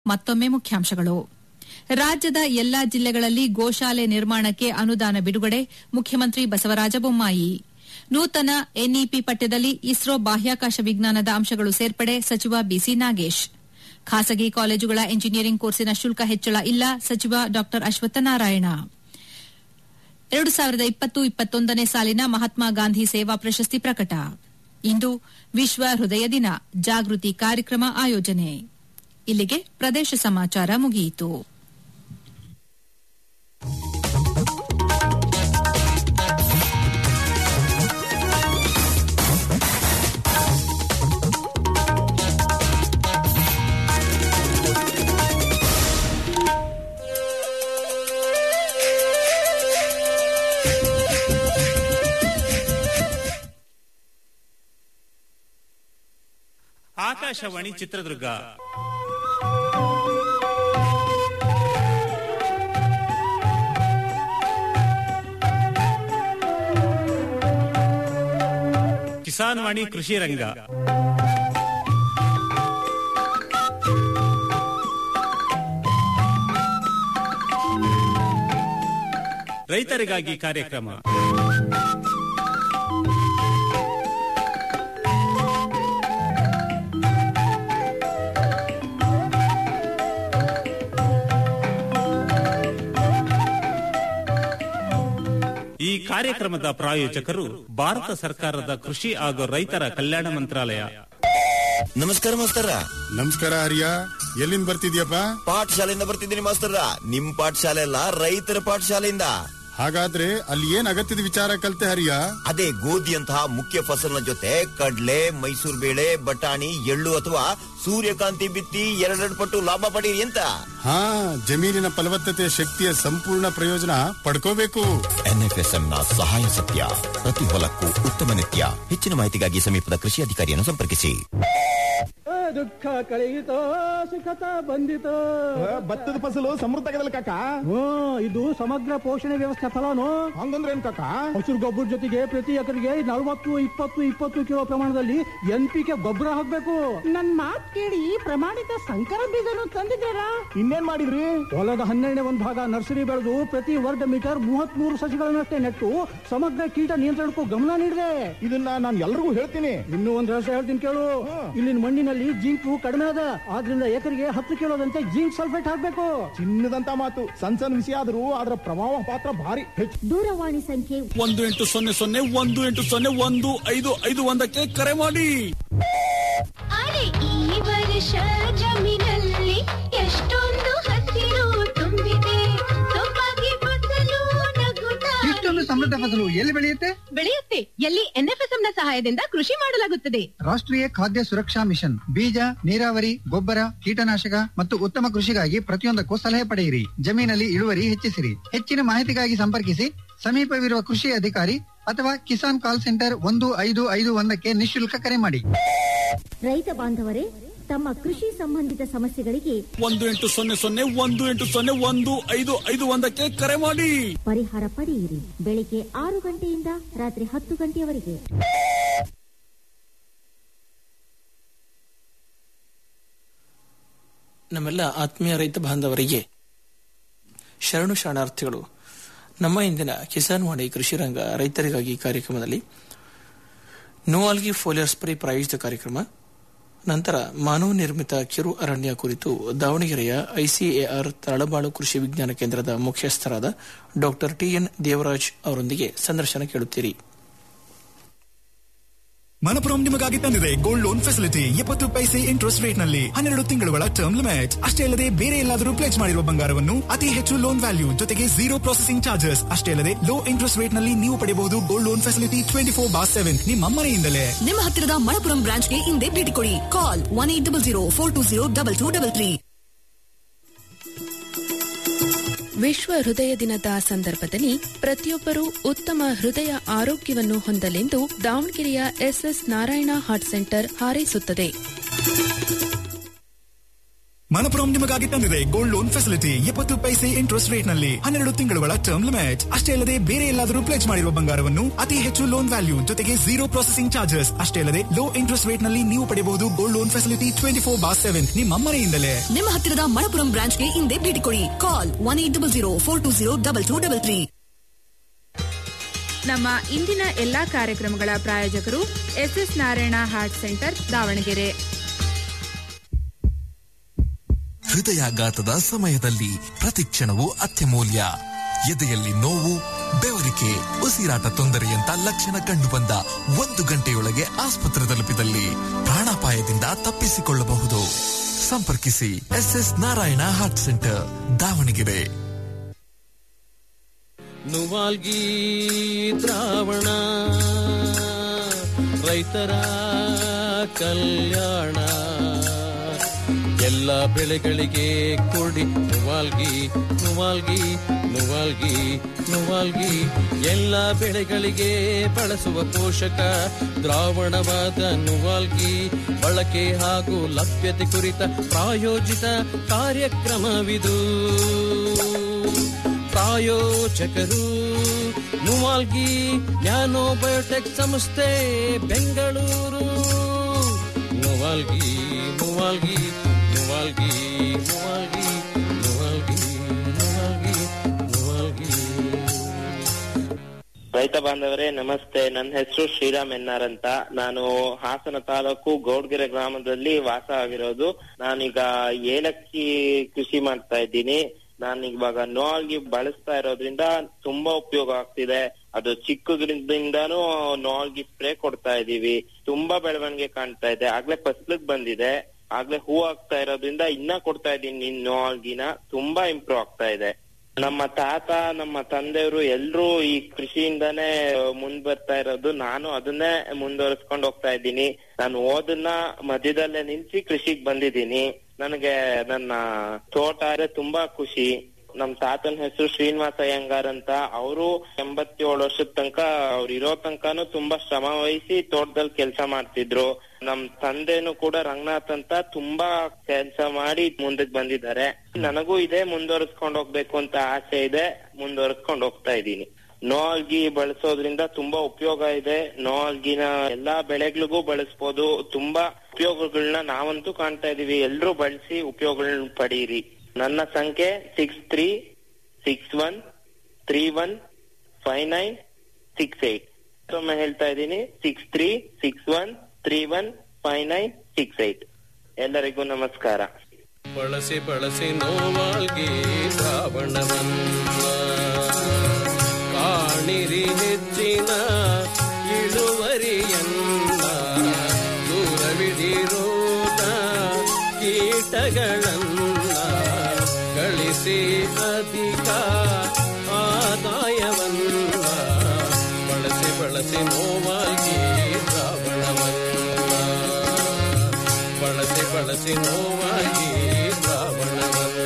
ಮತ್ತೊಮ್ಮೆ ಮುಖ್ಯಾಂಶಗಳು ರಾಜ್ಯದ ಎಲ್ಲಾ ಜಿಲ್ಲೆಗಳಲ್ಲಿ ಗೋಶಾಲೆ ನಿರ್ಮಾಣಕ್ಕೆ ಅನುದಾನ ಬಿಡುಗಡೆ ಮುಖ್ಯಮಂತ್ರಿ ಬಸವರಾಜ ಬೊಮ್ಮಾಯಿ ನೂತನ ಎನ್ಇಪಿ ಪಠ್ಯದಲ್ಲಿ ಇಸ್ರೋ ಬಾಹ್ಯಾಕಾಶ ವಿಜ್ಞಾನದ ಅಂಶಗಳು ಸೇರ್ಪಡೆ ಸಚಿವ ಬಿಸಿ ನಾಗೇಶ್ ಖಾಸಗಿ ಕಾಲೇಜುಗಳ ಎಂಜಿನಿಯರಿಂಗ್ ಕೋರ್ಸಿನ ಶುಲ್ಕ ಹೆಚ್ಚಳ ಇಲ್ಲ ಸಚಿವ ಡಾ ಅಶ್ವತ್ಥನಾರಾಯಣ ಎರಡು ಸಾವಿರದ ಇಪ್ಪತ್ತು ಇಪ್ಪತ್ತೊಂದನೇ ಸಾಲಿನ ಮಹಾತ್ಮ ಗಾಂಧಿ ಸೇವಾ ಪ್ರಶಸ್ತಿ ಪ್ರಕಟ ಇಂದು ವಿಶ್ವ ಹೃದಯ ದಿನ ಜಾಗೃತಿ ಕಾರ್ಯಕ್ರಮ ಆಯೋಜನೆ ಇಲ್ಲಿಗೆ ಪ್ರದೇಶ ಸಮಾಚಾರ ಮುಗಿಯಿತು ಆಕಾಶವಾಣಿ ಚಿತ್ರದುರ್ಗ ಕಿಸಾನ್ ವಾಣಿ ಕೃಷಿ ರಂಗ ರೈತರಿಗಾಗಿ ಕಾರ್ಯಕ್ರಮ ಈ ಕಾರ್ಯಕ್ರಮದ ಪ್ರಾಯೋಜಕರು ಭಾರತ ಸರ್ಕಾರದ ಕೃಷಿ ಹಾಗೂ ರೈತರ ಕಲ್ಯಾಣ ಮಂತ್ರಾಲಯ ನಮಸ್ಕಾರ ಮಾಸ್ತರ ನಮಸ್ಕಾರ ಹರಿಯ ಎಲ್ಲಿಂದ ಬರ್ತಿದ್ಯಪ್ಪ ಪಾಠಶಾಲೆಯಿಂದ ಬರ್ತಿದ್ದೀನಿ ಮಾಸ್ತರ ನಿಮ್ ಪಾಠಶಾಲೆ ಅಲ್ಲ ರೈತರ ಪಾಠಶಾಲೆಯಿಂದ ಹಾಗಾದ್ರೆ ಅಲ್ಲಿ ಏನ್ ಅಗತ್ಯದ ವಿಚಾರ ಕಲ್ತೆ ಹರಿಯ ಅದೇ ಗೋಧಿಯಂತಹ ಮುಖ್ಯ ಫಸಲಿನ ಜೊತೆ ಕಡ್ಲೆ ಮೈಸೂರು ಬೇಳೆ ಬಟಾಣಿ ಎಳ್ಳು ಅಥವಾ ಸೂರ್ಯಕಾಂತಿ ಬಿತ್ತಿ ಎರಡೆರಡು ಪಟ್ಟು ಲಾಭ ಪಡೀರಿ ಅಂತ ಹಾ ಜಮೀನಿನ ಫಲವತ್ತತೆ ಶಕ್ತಿಯ ಸಂಪೂರ್ಣ ಪ್ರಯೋಜನ ಪಡ್ಕೋಬೇಕು ಎನ್ಎಫ್ಎಸ್ಎಂ ನ ಸಹಾಯ ಸತ್ಯ ಪ್ರತಿ ಹೊಲಕ್ಕೂ ಉತ್ತಮ ನಿತ್ಯ ಹೆಚ್ಚಿನ ಮಾಹಿತಿಗಾಗಿ ಸಮೀಪದ ಕೃಷಿ ಅಧಿಕಾರಿಯನ್ನು ಸಂಪರ್ಕಿಸಿ ದುಃಖ ಕಳೆಯಿತೋ ಸುಖತ ಬಂದಿತೋ ಭತ್ತದ ಫಸಲು ಸಮೃದ್ಧ ಆಗದಲ್ಲ ಕಾಕ ಹ್ಮ್ ಇದು ಸಮಗ್ರ ಪೋಷಣೆ ವ್ಯವಸ್ಥೆ ಫಲನು ಹಂಗಂದ್ರೆ ಏನ್ ಕಾಕ ಹಸಿರು ಗೊಬ್ಬರ ಜೊತೆಗೆ ಪ್ರತಿ ಎಕರೆಗೆ ನಲವತ್ತು ಇಪ್ಪತ್ತು ಇಪ್ಪತ್ತು ಕಿಲೋ ಪ್ರಮಾಣದಲ್ಲಿ ಎನ್ ಪಿ ಕೆ ಗೊಬ್ಬರ ಹಾಕ್ಬೇಕು ನನ್ ಮಾತ್ ಕೇಳಿ ಪ್ರಮಾಣಿತ ಸಂಕರ ಬೀಜನು ತಂದಿದ್ದೀರಾ ಇನ್ನೇನ್ ಮಾಡಿದ್ರಿ ಹೊಲದ ಹನ್ನೆರಡನೇ ಒಂದು ಭಾಗ ನರ್ಸರಿ ಬೆಳೆದು ಪ್ರತಿ ವರ್ಗ ಮೀಟರ್ ಮೂವತ್ತ್ ಮೂರು ಸಸಿಗಳನ್ನಷ್ಟೇ ನೆಟ್ಟು ಸಮಗ್ರ ಕೀಟ ನಿಯಂತ್ರಣಕ್ಕೂ ಗಮನ ನೀಡಿದೆ ಇದನ್ನ ನಾನು ಎಲ್ರಿಗೂ ಹೇಳ್ತೀನಿ ಇನ್ನೂ ಒಂದ್ ರಹಸ್ಯ ಹೇಳ್ತೀನಿ ಕೇಳು ಇಲ್ಲಿನ ಮಣ್ಣಿನಲ್ಲಿ ಜಿಂಕು ಕಡಿಮೆ ಅದ ಆದ್ರಿಂದ ಎಕರೆಗೆ ಹತ್ತು ಕಿಲೋದಂತೆ ಜಿಂಕ್ ಸಲ್ಫೇಟ್ ಹಾಕ್ಬೇಕು ಚಿನ್ನದಂತ ಮಾತು ಸಣ್ಣ ಸಣ್ಣ ವಿಷಯ ಆದ್ರೂ ಅದರ ಪ್ರಭಾವ ಪಾತ್ರ ಭಾರಿ ಹೆಚ್ಚು ದೂರವಾಣಿ ಸಂಖ್ಯೆ ಒಂದು ಎಂಟು ಸೊನ್ನೆ ಸೊನ್ನೆ ಒಂದು ಎಂಟು ಸೊನ್ನೆ ಒಂದು ಐದು ಐದು ಒಂದಕ್ಕೆ ಕರೆ ಮಾಡಿ ಅರೆ ಈ ವರ್ಷ ಜಮೀನಲ್ಲಿ ಎಷ್ಟೊಂದು ಹಸಿರು ತುಂಬಿದೆ ಸೊಬಗೆ ಫಸಲು ನಗುತ್ತಾ ಇಷ್ಟೊಂದು ಸಮೃದ್ಧ ಫಸಲು ಎಲ್ಲಿ ಬೆಳೆಯುತ್ತೆ ಬೆಳೆಯುತ್ತೆ ಎಲ್ಲಿ ಎನ್ಎಫ್ಎಸ್ಎಂ ನ ಸಹಾಯದಿಂದ ಕೃಷಿ ಮಾಡಲಾಗುತ್ತದೆ ರಾಷ್ಟ್ರೀಯ ಖಾದ್ಯ ಸುರಕ್ಷಾ ಮಿಷನ್ ಬೀಜ ನೀರಾವರಿ ಗೊಬ್ಬರ ಕೀಟನಾಶಕ ಮತ್ತು ಉತ್ತಮ ಕೃಷಿಗಾಗಿ ಪ್ರತಿಯೊಂದಕ್ಕೂ ಸಲಹೆ ಪಡೆಯಿರಿ ಜಮೀನಲ್ಲಿ ಇಳುವರಿ ಹೆಚ್ಚಿಸಿರಿ ಹೆಚ್ಚಿನ ಮಾಹಿತಿಗಾಗಿ ಸಂಪರ್ಕಿಸಿ ಸಮೀಪವಿರುವ ಕೃಷಿ ಅಧಿಕಾರಿ ಅಥವಾ ಕಿಸಾನ್ ಕಾಲ್ ಸೆಂಟರ್ ಒಂದು ಐದು ಐದು ಒಂದಕ್ಕೆ ನಿಶುಲ್ಕ ಕರೆ ಮಾಡಿ ರೈತ ಬಾಂಧವರೇ ತಮ್ಮ ಕೃಷಿ ಸಂಬಂಧಿತ ಸಮಸ್ಯೆಗಳಿಗೆ ಒಂದು ಎಂಟು ಸೊನ್ನೆ ಸೊನ್ನೆ ಒಂದು ಎಂಟು ಸೊನ್ನೆ ಒಂದು ಐದು ಐದು ಒಂದಕ್ಕೆ ಕರೆ ಮಾಡಿ ಪರಿಹಾರ ಪಡೆಯಿರಿ ಬೆಳಿಗ್ಗೆ ಆರು ಗಂಟೆಯಿಂದ ರಾತ್ರಿ ಹತ್ತು ಗಂಟೆಯವರೆಗೆ ನಮ್ಮೆಲ್ಲ ಆತ್ಮೀಯ ರೈತ ಬಾಂಧವರಿಗೆ ಶರಣು ಶರಣಾರ್ಥಿಗಳು ನಮ್ಮ ಇಂದಿನ ಕಿಸಾನ್ ವಾಣಿ ಕೃಷಿ ರಂಗ ರೈತರಿಗಾಗಿ ಕಾರ್ಯಕ್ರಮದಲ್ಲಿ ನೋವಾಲ್ಗಿ ಫೋಲಿಯರ್ ಸ್ಪ್ರೇ ಪ್ರಾಯೋಜಿತ ಕಾರ್ಯಕ್ರಮ ನಂತರ ಮಾನವ ನಿರ್ಮಿತ ಕಿರು ಅರಣ್ಯ ಕುರಿತು ದಾವಣಗೆರೆಯ ಐಸಿಎಆರ್ ತಳಬಾಳು ಕೃಷಿ ವಿಜ್ಞಾನ ಕೇಂದ್ರದ ಮುಖ್ಯಸ್ಥರಾದ ಡಾಕ್ಟರ್ ಟಿಎನ್ ದೇವರಾಜ್ ಅವರೊಂದಿಗೆ ಸಂದರ್ಶನ ಕೇಳುತ್ತೀರಿ ಮನಪುರಂ ನಿಮಗಾಗಿ ತಂದಿದೆ ಗೋಲ್ಡ್ ಲೋನ್ ಫೆಸಿಲಿಟಿ ಎಪ್ಪತ್ತು ಪೈಸೆ ಇಂಟ್ರೆಸ್ಟ್ ರೇಟ್ ನಲ್ಲಿ ಹನ್ನೆರಡು ತಿಂಗಳುಗಳ ಟರ್ಮ್ ಲಿಮಿಟ್ ಅಷ್ಟೇ ಅಲ್ಲದೆ ಬೇರೆ ಎಲ್ಲಾದರೂ ಪ್ಲೇಜ್ ಮಾಡಿರುವ ಬಂಗಾರವನ್ನು ಅತಿ ಹೆಚ್ಚು ಲೋನ್ ವ್ಯಾಲ್ಯೂ ಜೊತೆಗೆ ಜೀರೋ ಪ್ರೊಸೆಸಿಂಗ್ ಚಾರ್ಜಸ್ ಅಷ್ಟೇ ಅಲ್ಲದೆ ಲೋ ಇಂಟ್ರೆಸ್ಟ್ ರೇಟ್ ನಲ್ಲಿ ನೀವು ಪಡೆಯಬಹುದು gold loan facility twenty four by seven ನಿಮ್ಮ ಮನೆಯಿಂದಲೇ ನಿಮ್ಮ ಹತ್ತಿರದ ಮಣಪುರಂ ಬ್ರಾಂಚ್ಗೆ ಹಿಂದೆ ಭೇಟಿ ಕೊಡಿ call one eight double zero four two zero double two double three ವಿಶ್ವ ಹೃದಯ ದಿನದ ಸಂದರ್ಭದಲ್ಲಿ ಪ್ರತಿಯೊಬ್ಬರೂ ಉತ್ತಮ ಹೃದಯ ಆರೋಗ್ಯವನ್ನು ಹೊಂದಲೆಂದು ದಾವಣಗೆರೆಯ ಎಸ್ಎಸ್ ನಾರಾಯಣ ಹಾರ್ಟ್ ಸೆಂಟರ್ ಹಾರೈಸುತ್ತದೆ ಮನಪುರಂ ನಿಮಗಾಗಿ ತಂದಿದೆ ಗೋಲ್ಡ್ ಲೋನ್ ಫೆಸಿಲಿಟಿ ಎಪ್ಪತ್ತು ಪೈಸೆ ಇಂಟ್ರೆಸ್ಟ್ ರೇಟ್ ನಲ್ಲಿ ಹನ್ನೆರಡು ತಿಂಗಳುಗಳ ಟರ್ಮ್ ಲಿಮಿಟ್ ಅಷ್ಟೇ ಅಲ್ಲದೆ ಬೇರೆ ಎಲ್ಲಾದರೂ ಪ್ಲೇಜ್ ಮಾಡಿರುವ ಬಂಗಾರವನ್ನು ಅತಿ ಹೆಚ್ಚು ಲೋನ್ ವ್ಯಾಲ್ಯೂ ಜೊತೆಗೆ ಜೀರೋ ಪ್ರೊಸೆಸಿಂಗ್ ಚಾರ್ಜಸ್ ಅಷ್ಟೇ ಅಲ್ಲದೆ ಲೋ ಇಂಟ್ರೆಸ್ಟ್ ರೇಟ್ ನಲ್ಲಿ ನೀವು ಪಡೆಯಬಹುದು gold loan facility twenty four by seven ನಿಮ್ಮ ಮನೆಯಿಂದಲೇ ನಿಮ್ಮ ಹತ್ತಿರದ ಮಣಪುರಂ ಬ್ರಾಂಚ್ಗೆ ಹಿಂದೆ ಭೇಟಿ ಕೊಡಿ call one eight double zero four two zero double two double three ನಮ್ಮ ಇಂದಿನ ಎಲ್ಲಾ ಕಾರ್ಯಕ್ರಮಗಳ ಪ್ರಾಯೋಜಕರು SS Narayana heart centre Davanagere ಹೃದಯಾಘಾತದ ಸಮಯದಲ್ಲಿ ಪ್ರತಿಕ್ಷಣವು ಅತ್ಯಮೂಲ್ಯ ಎದೆಯಲ್ಲಿ ನೋವು ಬೆವರಿಕೆ ಉಸಿರಾಟ ತೊಂದರೆಯಂತ ಲಕ್ಷಣ ಕಂಡುಬಂದ ಒಂದು ಗಂಟೆಯೊಳಗೆ ಆಸ್ಪತ್ರೆ ತಲುಪಿದಲ್ಲಿ ಪ್ರಾಣಾಪಾಯದಿಂದ ತಪ್ಪಿಸಿಕೊಳ್ಳಬಹುದು ಸಂಪರ್ಕಿಸಿ SS Narayana heart centre Davangere ನುವಾಲ್ಗಿ ದ್ರಾವಣ ರೈತರ ಕಲ್ಯಾಣ ಎಲ್ಲ ಬೆಳೆಗಳಿಗೆ ಕೊಡಿ ನುವಾಲ್ಗಿ ನುವಾಲ್ಗಿ ನುವಾಲ್ಗಿ ನುವಾಲ್ಗಿ ಎಲ್ಲ ಬೆಳೆಗಳಿಗೆ ಬಳಸುವ ಪೋಷಕ ದ್ರಾವಣವಾದ ನುವಾಲ್ಗಿ ಬಳಕೆ ಹಾಗೂ ಲಭ್ಯತೆ ಕುರಿತ ಪ್ರಾಯೋಜಿತ ಕಾರ್ಯಕ್ರಮವಿದು ಪ್ರಾಯೋಜಕರು ನುವಾಲ್ಗಿ ನ್ಯಾನೋ ಬಯೋಟೆಕ್ ಸಂಸ್ಥೆ ಬೆಂಗಳೂರು ನುವಾಲ್ಗಿ ನುವಾಲ್ಗಿ ನುವಾಲ್ಗಿ ನುವಾಲ್ಗಿ ನುವಾಲ್ಗಿ ನುವಾಲ್ಗಿ ನುವಾಲ್ಗಿ ರೈತ ಬಾಂಧವರೇ ನಮಸ್ತೆ ನನ್ನ ಹೆಸರು ಶ್ರೀರಾಮ್ ಎನ್ನಾರ್ ಅಂತ ನಾನು ಹಾಸನ ತಾಲೂಕು ಗೌಡ್ಗೆರೆ ಗ್ರಾಮದಲ್ಲಿ ವಾಸ ಆಗಿರೋದು ನಾನೀಗ ಏಲಕ್ಕಿ ಕೃಷಿ ಮಾಡ್ತಾ ಇದ್ದೀನಿ ನಾನು ಇವಾಗ ನೋಲ್ಗಿ ಬಳಸ್ತಾ ಇರೋದ್ರಿಂದ ತುಂಬಾ ಉಪಯೋಗ ಆಗ್ತಿದೆ ಅದು ಚಿಕ್ಕ ಗಿಡದಿಂದಾನು ನೋಲ್ಗಿ ಸ್ಪ್ರೇ ಕೊಡ್ತಾ ಇದೀವಿ ತುಂಬಾ ಬೆಳವಣಿಗೆ ಕಾಣ್ತಾ ಇದೆ ಆಗ್ಲೇ ಫಸ್ಲಿಗ್ ಬಂದಿದೆ ಆಗ್ಲೇ ಹೂ ಆಗ್ತಾ ಇರೋದ್ರಿಂದ ಇನ್ನ ಕೊಡ್ತಾ ಇದೀನಿ ನೋಲ್ಗಿನ ತುಂಬಾ ಇಂಪ್ರೂವ್ ಆಗ್ತಾ ಇದೆ ನಮ್ಮ ತಾತ ನಮ್ಮ ತಂದೆಯವರು ಎಲ್ರೂ ಈ ಕೃಷಿಯಿಂದಾನೇ ಮುಂದ್ ಬರ್ತಾ ಇರೋದು ನಾನು ಅದನ್ನೇ ಮುಂದುವರಿಸ್ಕೊಂಡು ಹೋಗ್ತಾ ಇದ್ದೀನಿ ನಾನು ಓದನ್ನ ಮಧ್ಯದಲ್ಲೇ ನಿಲ್ಸಿ ಕೃಷಿಗ್ ಬಂದಿದ್ದೀನಿ ನನಗೆ ನನ್ನ ತೋಟ ಅಂದ್ರೆ ತುಂಬಾ ಖುಷಿ ನಮ್ ತಾತನ ಹೆಸರು ಶ್ರೀನಿವಾಸ ಅಯ್ಯಂಗಾರ್ ಅಂತ ಅವರು ಎಂಬತ್ತೇಳು ವರ್ಷದ ತನಕ ಅವ್ರು ಇರೋ ತನಕನು ತುಂಬಾ ಶ್ರಮ ವಹಿಸಿ ತೋಟದಲ್ಲಿ ಕೆಲಸ ಮಾಡ್ತಿದ್ರು ನಮ್ ತಂದೆನು ಕೂಡ ರಂಗನಾಥ್ ಅಂತ ತುಂಬಾ ಕೆಲಸ ಮಾಡಿ ಮುಂದಕ್ಕೆ ಬಂದಿದ್ದಾರೆ ನನಗೂ ಇದೆ ಮುಂದುವರಿಸ್ಕೊಂಡು ಹೋಗ್ಬೇಕು ಅಂತ ಆಸೆ ಇದೆ ಮುಂದುವರಿಸ್ಕೊಂಡು ಹೋಗ್ತಾ ಇದ್ದೀನಿ ನೋಲ್ಗಿ ಬಳಸೋದ್ರಿಂದ ತುಂಬಾ ಉಪಯೋಗ ಇದೆ ನೋಲ್ಗಿನ ಎಲ್ಲಾ ಬೆಳೆಗಳಿಗೂ ಬಳಸ್ಬೋದು ತುಂಬಾ ಉಪಯೋಗಗಳನ್ನ ನಾವಂತೂ ಕಾಣ್ತಾ ಇದೀವಿ ಎಲ್ರೂ ಬಳಸಿ ಉಪಯೋಗಗಳನ್ನ ಪಡೀರಿ ನನ್ನ ಸಂಖ್ಯೆ six three six one three one five nine six eight ಮತ್ತೊಮ್ಮೆ ಹೇಳ್ತಾ ಇದ್ದೀನಿ six three six one three one five nine six eight ಎಲ್ಲರಿಗೂ ನಮಸ್ಕಾರ ಬಳಸಿ ಬಳಸಿ ನೋವಾಲ್ಗಿ ಶ್ರಾವಣವನ್ನ ಕಾಣಿರಿ ಹೆಚ್ಚಿನ ಇಳುವರಿಯನ್ನ ದೂರವಿಡಿರೋದ ಕೀಟಗಳನ್ನ ಗಳಿಸಿ ಅಧಿಕ ಆದಾಯವನ್ನ ಬಳಸಿ ಬಳಸಿ ನೋವಾಗಿ ಶ್ರಾವಣವನ್ನ ಬಳಸಿ ಬಳಸಿ ನೋವಾಗಿ ಶ್ರಾವಣವನ್ನ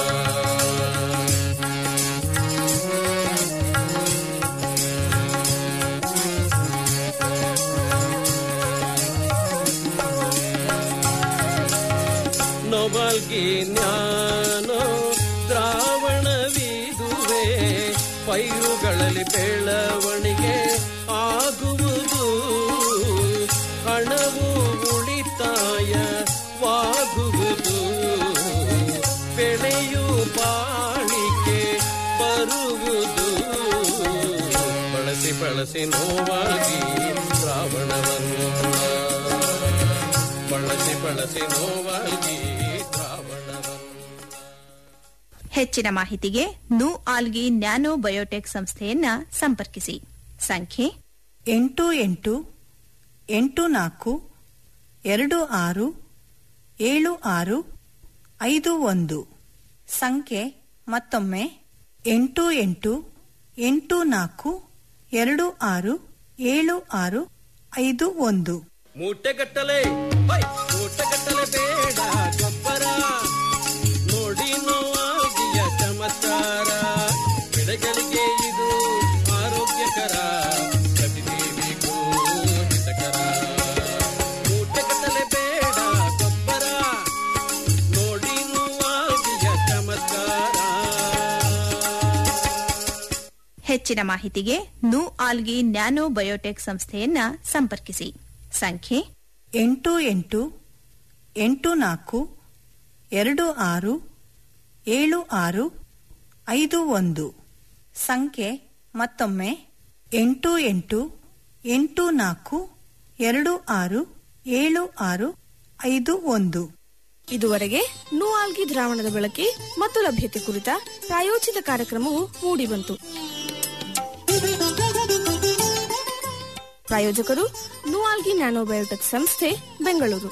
ನೊಬಲ್ಗಿ ಜ್ಞಾನೋ ದ್ರಾವಣವಿದುವೆ ಪೈರುಗಳಲ್ಲಿ ಬೆಳವಣಿಗೆ ಆಗುವುದು ಹಣವು ಉಳಿತಾಯವಾಗುವುದು ಬೆಳೆಯು ಬಾಳಿಕೆ ಬರುವುದು ಬಳಸಿ ಬಳಸಿ ನೋವಾಗಿ ಶ್ರಾವಣವನ್ನು ಬಳಸಿ ಬಳಸಿ ನೋವಾಗಿ ಹೆಚ್ಚಿನ ಮಾಹಿತಿಗೆ ನು ಆಲ್ಗಿ ನ್ಯಾನೋ ಬಯೋಟೆಕ್ ಸಂಸ್ಥೆಯನ್ನ ಸಂಪರ್ಕಿಸಿ ಸಂಖ್ಯೆ ಎಂಟು ಎಂಟು ಎಂಟು ನಾಲ್ಕು ಎರಡು ಆರು ಏಳು ಆರು ಐದು ಒಂದು ಸಂಖ್ಯೆ ಮತ್ತೊಮ್ಮೆ ಎಂಟು ಎಂಟು ಎಂಟು ನಾಲ್ಕು ಎರಡು ಆರು ಏಳು ಆರು ಐದು ಒಂದು ಮೂಟೆಗಟ್ಟಲೆ ಹೈ, ಮೂಟೆಗಟ್ಟಲೆ ಬೇಡ ಗೊಬ್ಬರ ನೋಡಿ ನೋವಾಗಿಯ ಚಮತ್ಕಾರ ಬೆಳೆಗಳಿಗೆ ಇದು ಆರೋಗ್ಯಕರ ಪ್ರತಿದೇವಿಗೂ ಹಿತಕರ ಮೂಟೆಗಟ್ಟಲೆ ಬೇಡ ಗೊಬ್ಬರ ನೋಡಿ ಹೆಚ್ಚಿನ ಮಾಹಿತಿಗೆ ನು ಆಲ್ಗಿ ನ್ಯಾನೋ ಬಯೋಟೆಕ್ ಸಂಸ್ಥೆಯನ್ನ ಸಂಪರ್ಕಿಸಿ ಸಂಖ್ಯೆ ಎಂಟು ಎಂಟು ಎಂಟು ನಾಲ್ಕು ಎರಡು ಆರು ಏಳು ಆರು ಐದು ಒಂದು ಸಂಖ್ಯೆ ಮತ್ತೊಮ್ಮೆ ಎಂಟು ಎಂಟು ಎಂಟು ನಾಲ್ಕು ಎರಡು ಆರು ಏಳು ಆರು ಐದು ಒಂದು ಇದುವರೆಗೆ ನೂಆಲ್ಗಿ ದ್ರಾವಣದ ಬಳಕೆ ಮತ್ತು ಲಭ್ಯತೆ ಕುರಿತ ಪ್ರಾಯೋಜಿತ ಕಾರ್ಯಕ್ರಮವು ಮೂಡಿಬಂತು ಪ್ರಾಯೋಜಕರು ನೂಆಲ್ಗಿ ನ್ಯಾನೋಬಯೋಟೆಕ್ ಸಂಸ್ಥೆ ಬೆಂಗಳೂರು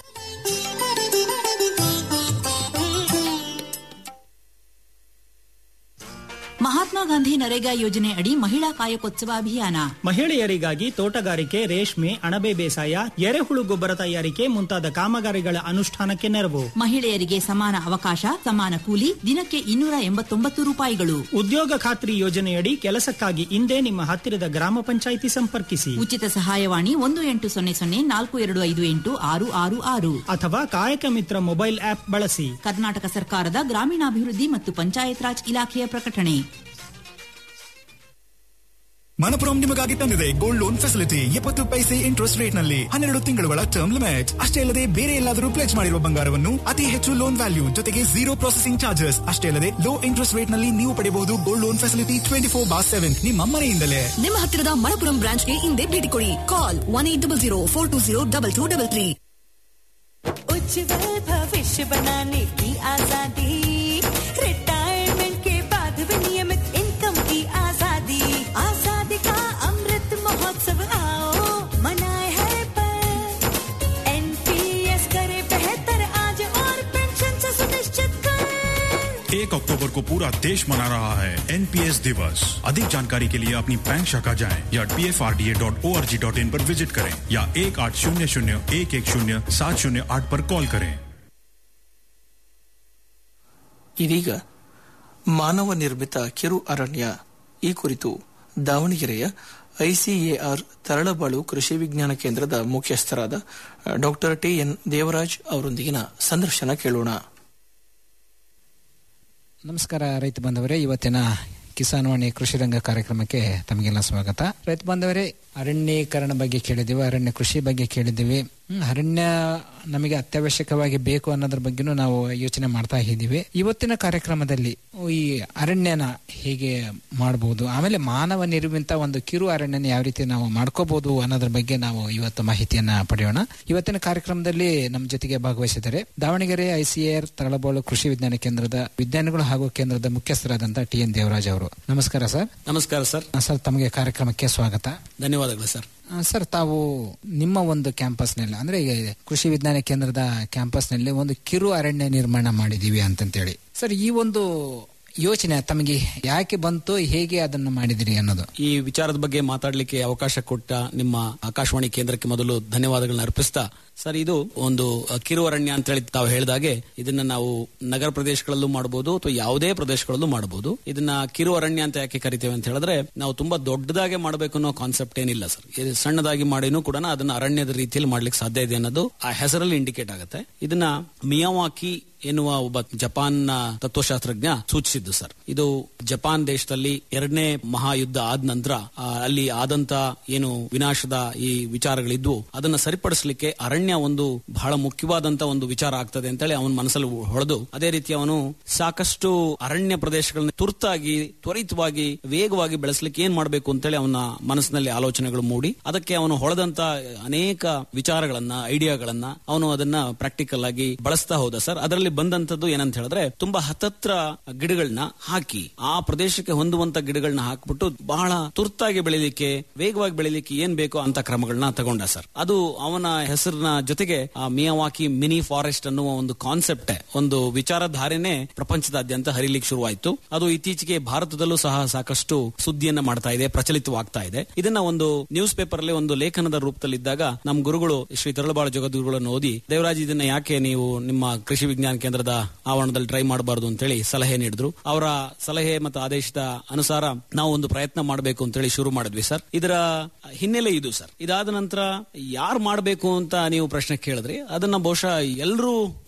ಮಹಾತ್ಮ ಗಾಂಧಿ ನರೇಗಾ ಯೋಜನೆ ಅಡಿ ಮಹಿಳಾ ಕಾಯಕೋತ್ಸವ ಅಭಿಯಾನ ಮಹಿಳೆಯರಿಗಾಗಿ ತೋಟಗಾರಿಕೆ ರೇಷ್ಮೆ ಅಣಬೆ ಬೇಸಾಯ ಎರೆಹುಳು ಗೊಬ್ಬರ ತಯಾರಿಕೆ ಮುಂತಾದ ಕಾಮಗಾರಿಗಳ ಅನುಷ್ಠಾನಕ್ಕೆ ನೆರವು ಮಹಿಳೆಯರಿಗೆ ಸಮಾನ ಅವಕಾಶ ಸಮಾನ ಕೂಲಿ ದಿನಕ್ಕೆ ಇನ್ನೂರ ಎಂಬತ್ತೊಂಬತ್ತು ರೂಪಾಯಿಗಳು ಉದ್ಯೋಗ ಖಾತ್ರಿ ಯೋಜನೆಯಡಿ ಕೆಲಸಕ್ಕಾಗಿ ಇಂದೇ ನಿಮ್ಮ ಹತ್ತಿರದ ಗ್ರಾಮ ಪಂಚಾಯಿತಿ ಸಂಪರ್ಕಿಸಿ ಉಚಿತ ಸಹಾಯವಾಣಿ ಒಂದು ಎಂಟು ಸೊನ್ನೆ ಸೊನ್ನೆ ನಾಲ್ಕು ಎರಡು ಐದು ಎಂಟು ಆರು ಆರು ಆರು ಅಥವಾ ಕಾಯಕ ಮಿತ್ರ ಮೊಬೈಲ್ ಆಪ್ ಬಳಸಿ ಕರ್ನಾಟಕ ಸರ್ಕಾರದ ಗ್ರಾಮೀಣಾಭಿವೃದ್ಧಿ ಮತ್ತು ಪಂಚಾಯತ್ ರಾಜ್ ಇಲಾಖೆಯ ಪ್ರಕಟಣೆ ಮನಪುರಂ ನಿಮಗಾಗಿ ತಂದಿದೆ ಗೋಲ್ಡ್ ಲೋನ್ ಫೆಸಿಲಿಟಿ ಎಪ್ಪತ್ತು ಪೈಸೆ ಇಂಟ್ರೆಸ್ಟ್ ರೇಟ್ ನಲ್ಲಿ ಹನ್ನೆರಡು ತಿಂಗಳುಗಳ ಟರ್ಮ್ ಲಿಮಿಟ್ ಅಷ್ಟೇ ಅಲ್ಲದೆ ಬೇರೆ ಎಲ್ಲಾದರೂ ಪ್ಲೇಜ್ ಮಾಡಿರುವ ಬಂಗಾರವನ್ನು ಅತಿ ಹೆಚ್ಚು ಲೋನ್ ವ್ಯಾಲ್ಯೂ ಜೊತೆಗೆ ಜೀರೋ ಪ್ರೊಸೆಸಿಂಗ್ ಚಾರ್ಜಸ್ ಅಷ್ಟೇ ಅಲ್ಲದೆ ಲೋ ಇಂಟ್ರೆಸ್ಟ್ ರೇಟ್ ನಲ್ಲಿ ನೀವು ಪಡೆಯಬಹುದು gold loan facility twenty four by seven ನಿಮ್ಮ ಮನೆಯಿಂದಲೇ ನಿಮ್ಮ ಹತ್ತಿರದ ಮಣಪುರಂ ಬ್ರಾಂಚ್ಗೆ ಹಿಂದೆ ಭೇಟಿ ಕೊಡಿ call one eight double zero four two zero double two double three उज्जवल भविष्य बनाने की आजादी रिटायरमेंट के बाद भी नियमित इनकम की आजादी आजादी का अमृत महोत्सव आओ मनाए है पर एनपीएस करे बेहतर आज और पेंशन से सुनिश्चित कर एक अक्टूबर को पूरा देश मना रहा है एनपीएस दिवस अधिक जानकारी के लिए अपनी बैंक शाखा जाएं या P F R D A dot O R G dot in पर विजिट करें या एक आठ शून्य शून्य एक एक शून्य सात शून्य आठ पर कॉल करें ಇದೀಗ ಮಾನವ ನಿರ್ಮಿತ ಕಿರು ಅರಣ್ಯ ಈ ಕುರಿತು ದಾವಣಗೆರೆಯ ಐಸಿಎಆರ್ ತರಳಬಾಳು ಕೃಷಿ ವಿಜ್ಞಾನ ಕೇಂದ್ರದ ಮುಖ್ಯಸ್ಥರಾದ ಡಾಕ್ಟರ್ ಟಿ ಎನ್ ದೇವರಾಜ್ ಅವರೊಂದಿಗಿನ ಸಂದರ್ಶನ ಕೇಳೋಣ ನಮಸ್ಕಾರ ರೈತ ಬಾಂಧವರೇ ಇವತ್ತಿನ ಕಿಸಾನ್ ವಾಣಿ ಕೃಷಿ ರಂಗ ಕಾರ್ಯಕ್ರಮಕ್ಕೆ ತಮಗೆಲ್ಲ ಸ್ವಾಗತ ರೈತ ಬಾಂಧವರೇ ಅರಣ್ಯೀಕರಣ ಬಗ್ಗೆ ಕೇಳಿದ್ದೀವಿ ಅರಣ್ಯ ಕೃಷಿ ಬಗ್ಗೆ ಕೇಳಿದ್ದೀವಿ ಹ್ಮ್, ಅರಣ್ಯ ನಮಗೆ ಅತ್ಯವಶ್ಯಕವಾಗಿ ಬೇಕು ಅನ್ನೋದ್ರ ಬಗ್ಗೆನೂ ನಾವು ಯೋಚನೆ ಮಾಡ್ತಾ ಇದ್ದೀವಿ ಇವತ್ತಿನ ಕಾರ್ಯಕ್ರಮದಲ್ಲಿ ಈ ಅರಣ್ಯನ ಹೇಗೆ ಮಾಡಬಹುದು ಆಮೇಲೆ ಮಾನವ ನಿರ್ಮಿತ ಒಂದು ಕಿರು ಅರಣ್ಯನ ಯಾವ ರೀತಿ ನಾವು ಮಾಡ್ಕೋಬಹುದು ಅನ್ನೋದ್ರ ಬಗ್ಗೆ ನಾವು ಇವತ್ತು ಮಾಹಿತಿಯನ್ನ ಪಡೆಯೋಣ ಇವತ್ತಿನ ಕಾರ್ಯಕ್ರಮದಲ್ಲಿ ನಮ್ಮ ಜೊತೆಗೆ ಭಾಗವಹಿಸಿದ್ದಾರೆ ದಾವಣಗೆರೆ ಐಸಿಎಆರ್ ತಳಬೋಳು ಕೃಷಿ ವಿಜ್ಞಾನ ಕೇಂದ್ರದ ವಿಜ್ಞಾನಿಗಳು ಹಾಗೂ ಕೇಂದ್ರದ ಮುಖ್ಯಸ್ಥರಾದಂತಹ ಟಿ ಎನ್ ದೇವರಾಜ್ ಅವರು ನಮಸ್ಕಾರ ಸರ್ ನಮಸ್ಕಾರ ಸರ್ ಸರ್ ತಮಗೆ ಕಾರ್ಯಕ್ರಮಕ್ಕೆ ಸ್ವಾಗತ ಧನ್ಯವಾದಗಳು ಸರ್ ಆ, ಸರ್ ತಾವು ನಿಮ್ಮ ಒಂದು ಕ್ಯಾಂಪಸ್ನಲ್ಲಿ ಅಂದ್ರೆ ಈಗ ಕೃಷಿ ವಿಜ್ಞಾನ ಕೇಂದ್ರದ ಕ್ಯಾಂಪಸ್ನಲ್ಲಿ ಒಂದು ಕಿರು ಅರಣ್ಯ ನಿರ್ಮಾಣ ಮಾಡಿದೀವಿ ಅಂತಂತೇಳಿ ಸರ್ ಈ ಒಂದು ಯೋಚನೆ ತಮಗೆ ಯಾಕೆ ಬಂತು ಹೇಗೆ ಅದನ್ನು ಮಾಡಿದಿರಿ ಅನ್ನೋದು ಈ ವಿಚಾರದ ಬಗ್ಗೆ ಮಾತಾಡಲಿಕ್ಕೆ ಅವಕಾಶ ಕೊಟ್ಟ ನಿಮ್ಮ ಆಕಾಶವಾಣಿ ಕೇಂದ್ರಕ್ಕೆ ಮೊದಲು ಧನ್ಯವಾದಗಳನ್ನ ಅರ್ಪಿಸ್ತಾ ಸರ್ ಇದು ಒಂದು ಅ, ಕಿರು ಅರಣ್ಯ ಅಂತ ಹೇಳಿ ತಾವು ಹೇಳಿದಾಗೆ ಇದನ್ನ ನಾವು ನಗರ ಪ್ರದೇಶಗಳಲ್ಲೂ ಮಾಡಬಹುದು ಅಥವಾ ಯಾವುದೇ ಪ್ರದೇಶಗಳಲ್ಲೂ ಮಾಡಬಹುದು ಇದನ್ನ ಕಿರು ಅರಣ್ಯ ಅಂತ ಯಾಕೆ ಕರಿತೇವೆ ಅಂತ ಹೇಳಿದ್ರೆ ನಾವು ತುಂಬಾ ದೊಡ್ಡದಾಗೆ ಮಾಡಬೇಕು ಅನ್ನೋ ಕಾನ್ಸೆಪ್ಟ್ ಏನಿಲ್ಲ ಸರ್ ಇದು ಸಣ್ಣದಾಗಿ ಮಾಡಿನೂ ಕೂಡ ಅದನ್ನ ಅರಣ್ಯದ ರೀತಿಯಲ್ಲಿ ಮಾಡ್ಲಿಕ್ಕೆ ಸಾಧ್ಯ ಇದೆ ಅನ್ನೋದು ಆ ಹೆಸರಲ್ಲಿ ಇಂಡಿಕೇಟ್ ಆಗುತ್ತೆ ಇದನ್ನ ಮಿಯಾವಾಕಿ ಎನ್ನುವ ಒಬ್ಬ ಜಪಾನ್ ತತ್ವಶಾಸ್ತ್ರಜ್ಞ ಸೂಚಿಸಿದ್ದು ಸರ್ ಇದು ಜಪಾನ್ ದೇಶದಲ್ಲಿ ಎರಡನೇ ಮಹಾಯುದ್ಧ ಆದ ನಂತರ ಆ, ಅಲ್ಲಿ ಆದಂತ ಏನು ವಿನಾಶದ ಈ ವಿಚಾರಗಳಿದ್ವು ಅದನ್ನ ಸರಿಪಡಿಸಲಿಕ್ಕೆ ಅರಣ್ಯ ಒಂದು ಬಹಳ ಮುಖ್ಯವಾದಂತ ಒಂದು ವಿಚಾರ ಆಗ್ತದೆ ಅಂತೇಳಿ ಅವನ ಮನಸ್ಸಲ್ಲಿ ಹೊಳೆದು ಅದೇ ರೀತಿ ಅವನು ಸಾಕಷ್ಟು ಅರಣ್ಯ ಪ್ರದೇಶಗಳನ್ನ ತುರ್ತಾಗಿ ತ್ವರಿತವಾಗಿ ವೇಗವಾಗಿ ಬೆಳೆಸಲಿಕ್ಕೆ ಏನ್ ಮಾಡಬೇಕು ಅಂತೇಳಿ ಅವನ ಮನಸ್ಸಿನಲ್ಲಿ ಆಲೋಚನೆಗಳು ಮೂಡಿ ಅದಕ್ಕೆ ಅವನು ಹೊಳೆದಂತ ಅನೇಕ ವಿಚಾರಗಳನ್ನ ಐಡಿಯಾಗಳನ್ನ ಅವನು ಅದನ್ನ ಪ್ರಾಕ್ಟಿಕಲ್ ಆಗಿ ಬಳಸ್ತಾ ಹೋದ ಸರ್ ಅದರಲ್ಲಿ ಬಂದಂತದ್ದು ಏನಂತ ಹೇಳಿದ್ರೆ ತುಂಬಾ ಹತ್ತತ್ರ ಗಿಡಗಳನ್ನ ಹಾಕಿ ಆ ಪ್ರದೇಶಕ್ಕೆ ಹೊಂದುವಂತ ಗಿಡಗಳನ್ನ ಹಾಕ್ಬಿಟ್ಟು ಬಹಳ ತುರ್ತಾಗಿ ಬೆಳಿಲಿಕ್ಕೆ ವೇಗವಾಗಿ ಬೆಳಿಲಿಕ್ಕೆ ಏನ್ ಬೇಕೋ ಅಂತ ಕ್ರಮಗಳನ್ನ ತಗೊಂಡ ಸರ್ ಅದು ಅವನ ಹೆಸರಿನ ಜೊತೆಗೆ ಆ ಮಿಯಾವಾಕಿ ಮಿನಿ ಫಾರೆಸ್ಟ್ ಅನ್ನುವ ಒಂದು ಕಾನ್ಸೆಪ್ಟ್ ಒಂದು ವಿಚಾರಧಾರೆನೆ ಪ್ರಪಂಚದಾದ್ಯಂತ ಹರಿಲಿಕ್ಕೆ ಶುರುವಾಯಿತು ಅದು ಇತ್ತೀಚೆಗೆ ಭಾರತದಲ್ಲೂ ಸಹ ಸಾಕಷ್ಟು ಸುದ್ದಿಯನ್ನ ಮಾಡ್ತಾ ಇದೆ ಪ್ರಚಲಿತವಾಗ್ತಾ ಇದೆ ಇದನ್ನ ಒಂದು ನ್ಯೂಸ್ ಪೇಪರ್ ಅಲ್ಲಿ ಒಂದು ಲೇಖನದ ರೂಪದಲ್ಲಿದ್ದಾಗ ನಮ್ಮ ಗುರುಗಳು ಶ್ರೀ ತರಳಬಾಳ ಜಗದ್ಗುರುಗಳನ್ನು ಓದಿ ದೇವರಾಜ್ ಇದನ್ನ ಯಾಕೆ ನೀವು ನಿಮ್ಮ ಕೃಷಿ ವಿಜ್ಞಾನ ಕೇಂದ್ರದ ಆವರಣದಲ್ಲಿ ಟ್ರೈ ಮಾಡಬಾರದು ಅಂತೇಳಿ ಸಲಹೆ ನೀಡಿದ್ರು ಅವರ ಸಲಹೆ ಮತ್ತು ಆದೇಶದ ಅನುಸಾರ ನಾವು ಒಂದು ಪ್ರಯತ್ನ ಮಾಡಬೇಕು ಅಂತೇಳಿ ಶುರು ಮಾಡಿದ್ವಿ ಸರ್ ಇದರ ಹಿನ್ನೆಲೆ ಇದು ಸರ್ ಇದಾದ ನಂತರ ಯಾರು ಮಾಡಬೇಕು ಅಂತ ನೀವು ಪ್ರಶ್ನೆ ಕೇಳಿದ್ರಿ ಅದನ್ನ ಬಹುಶಃ ಎಲ್ಲರೂ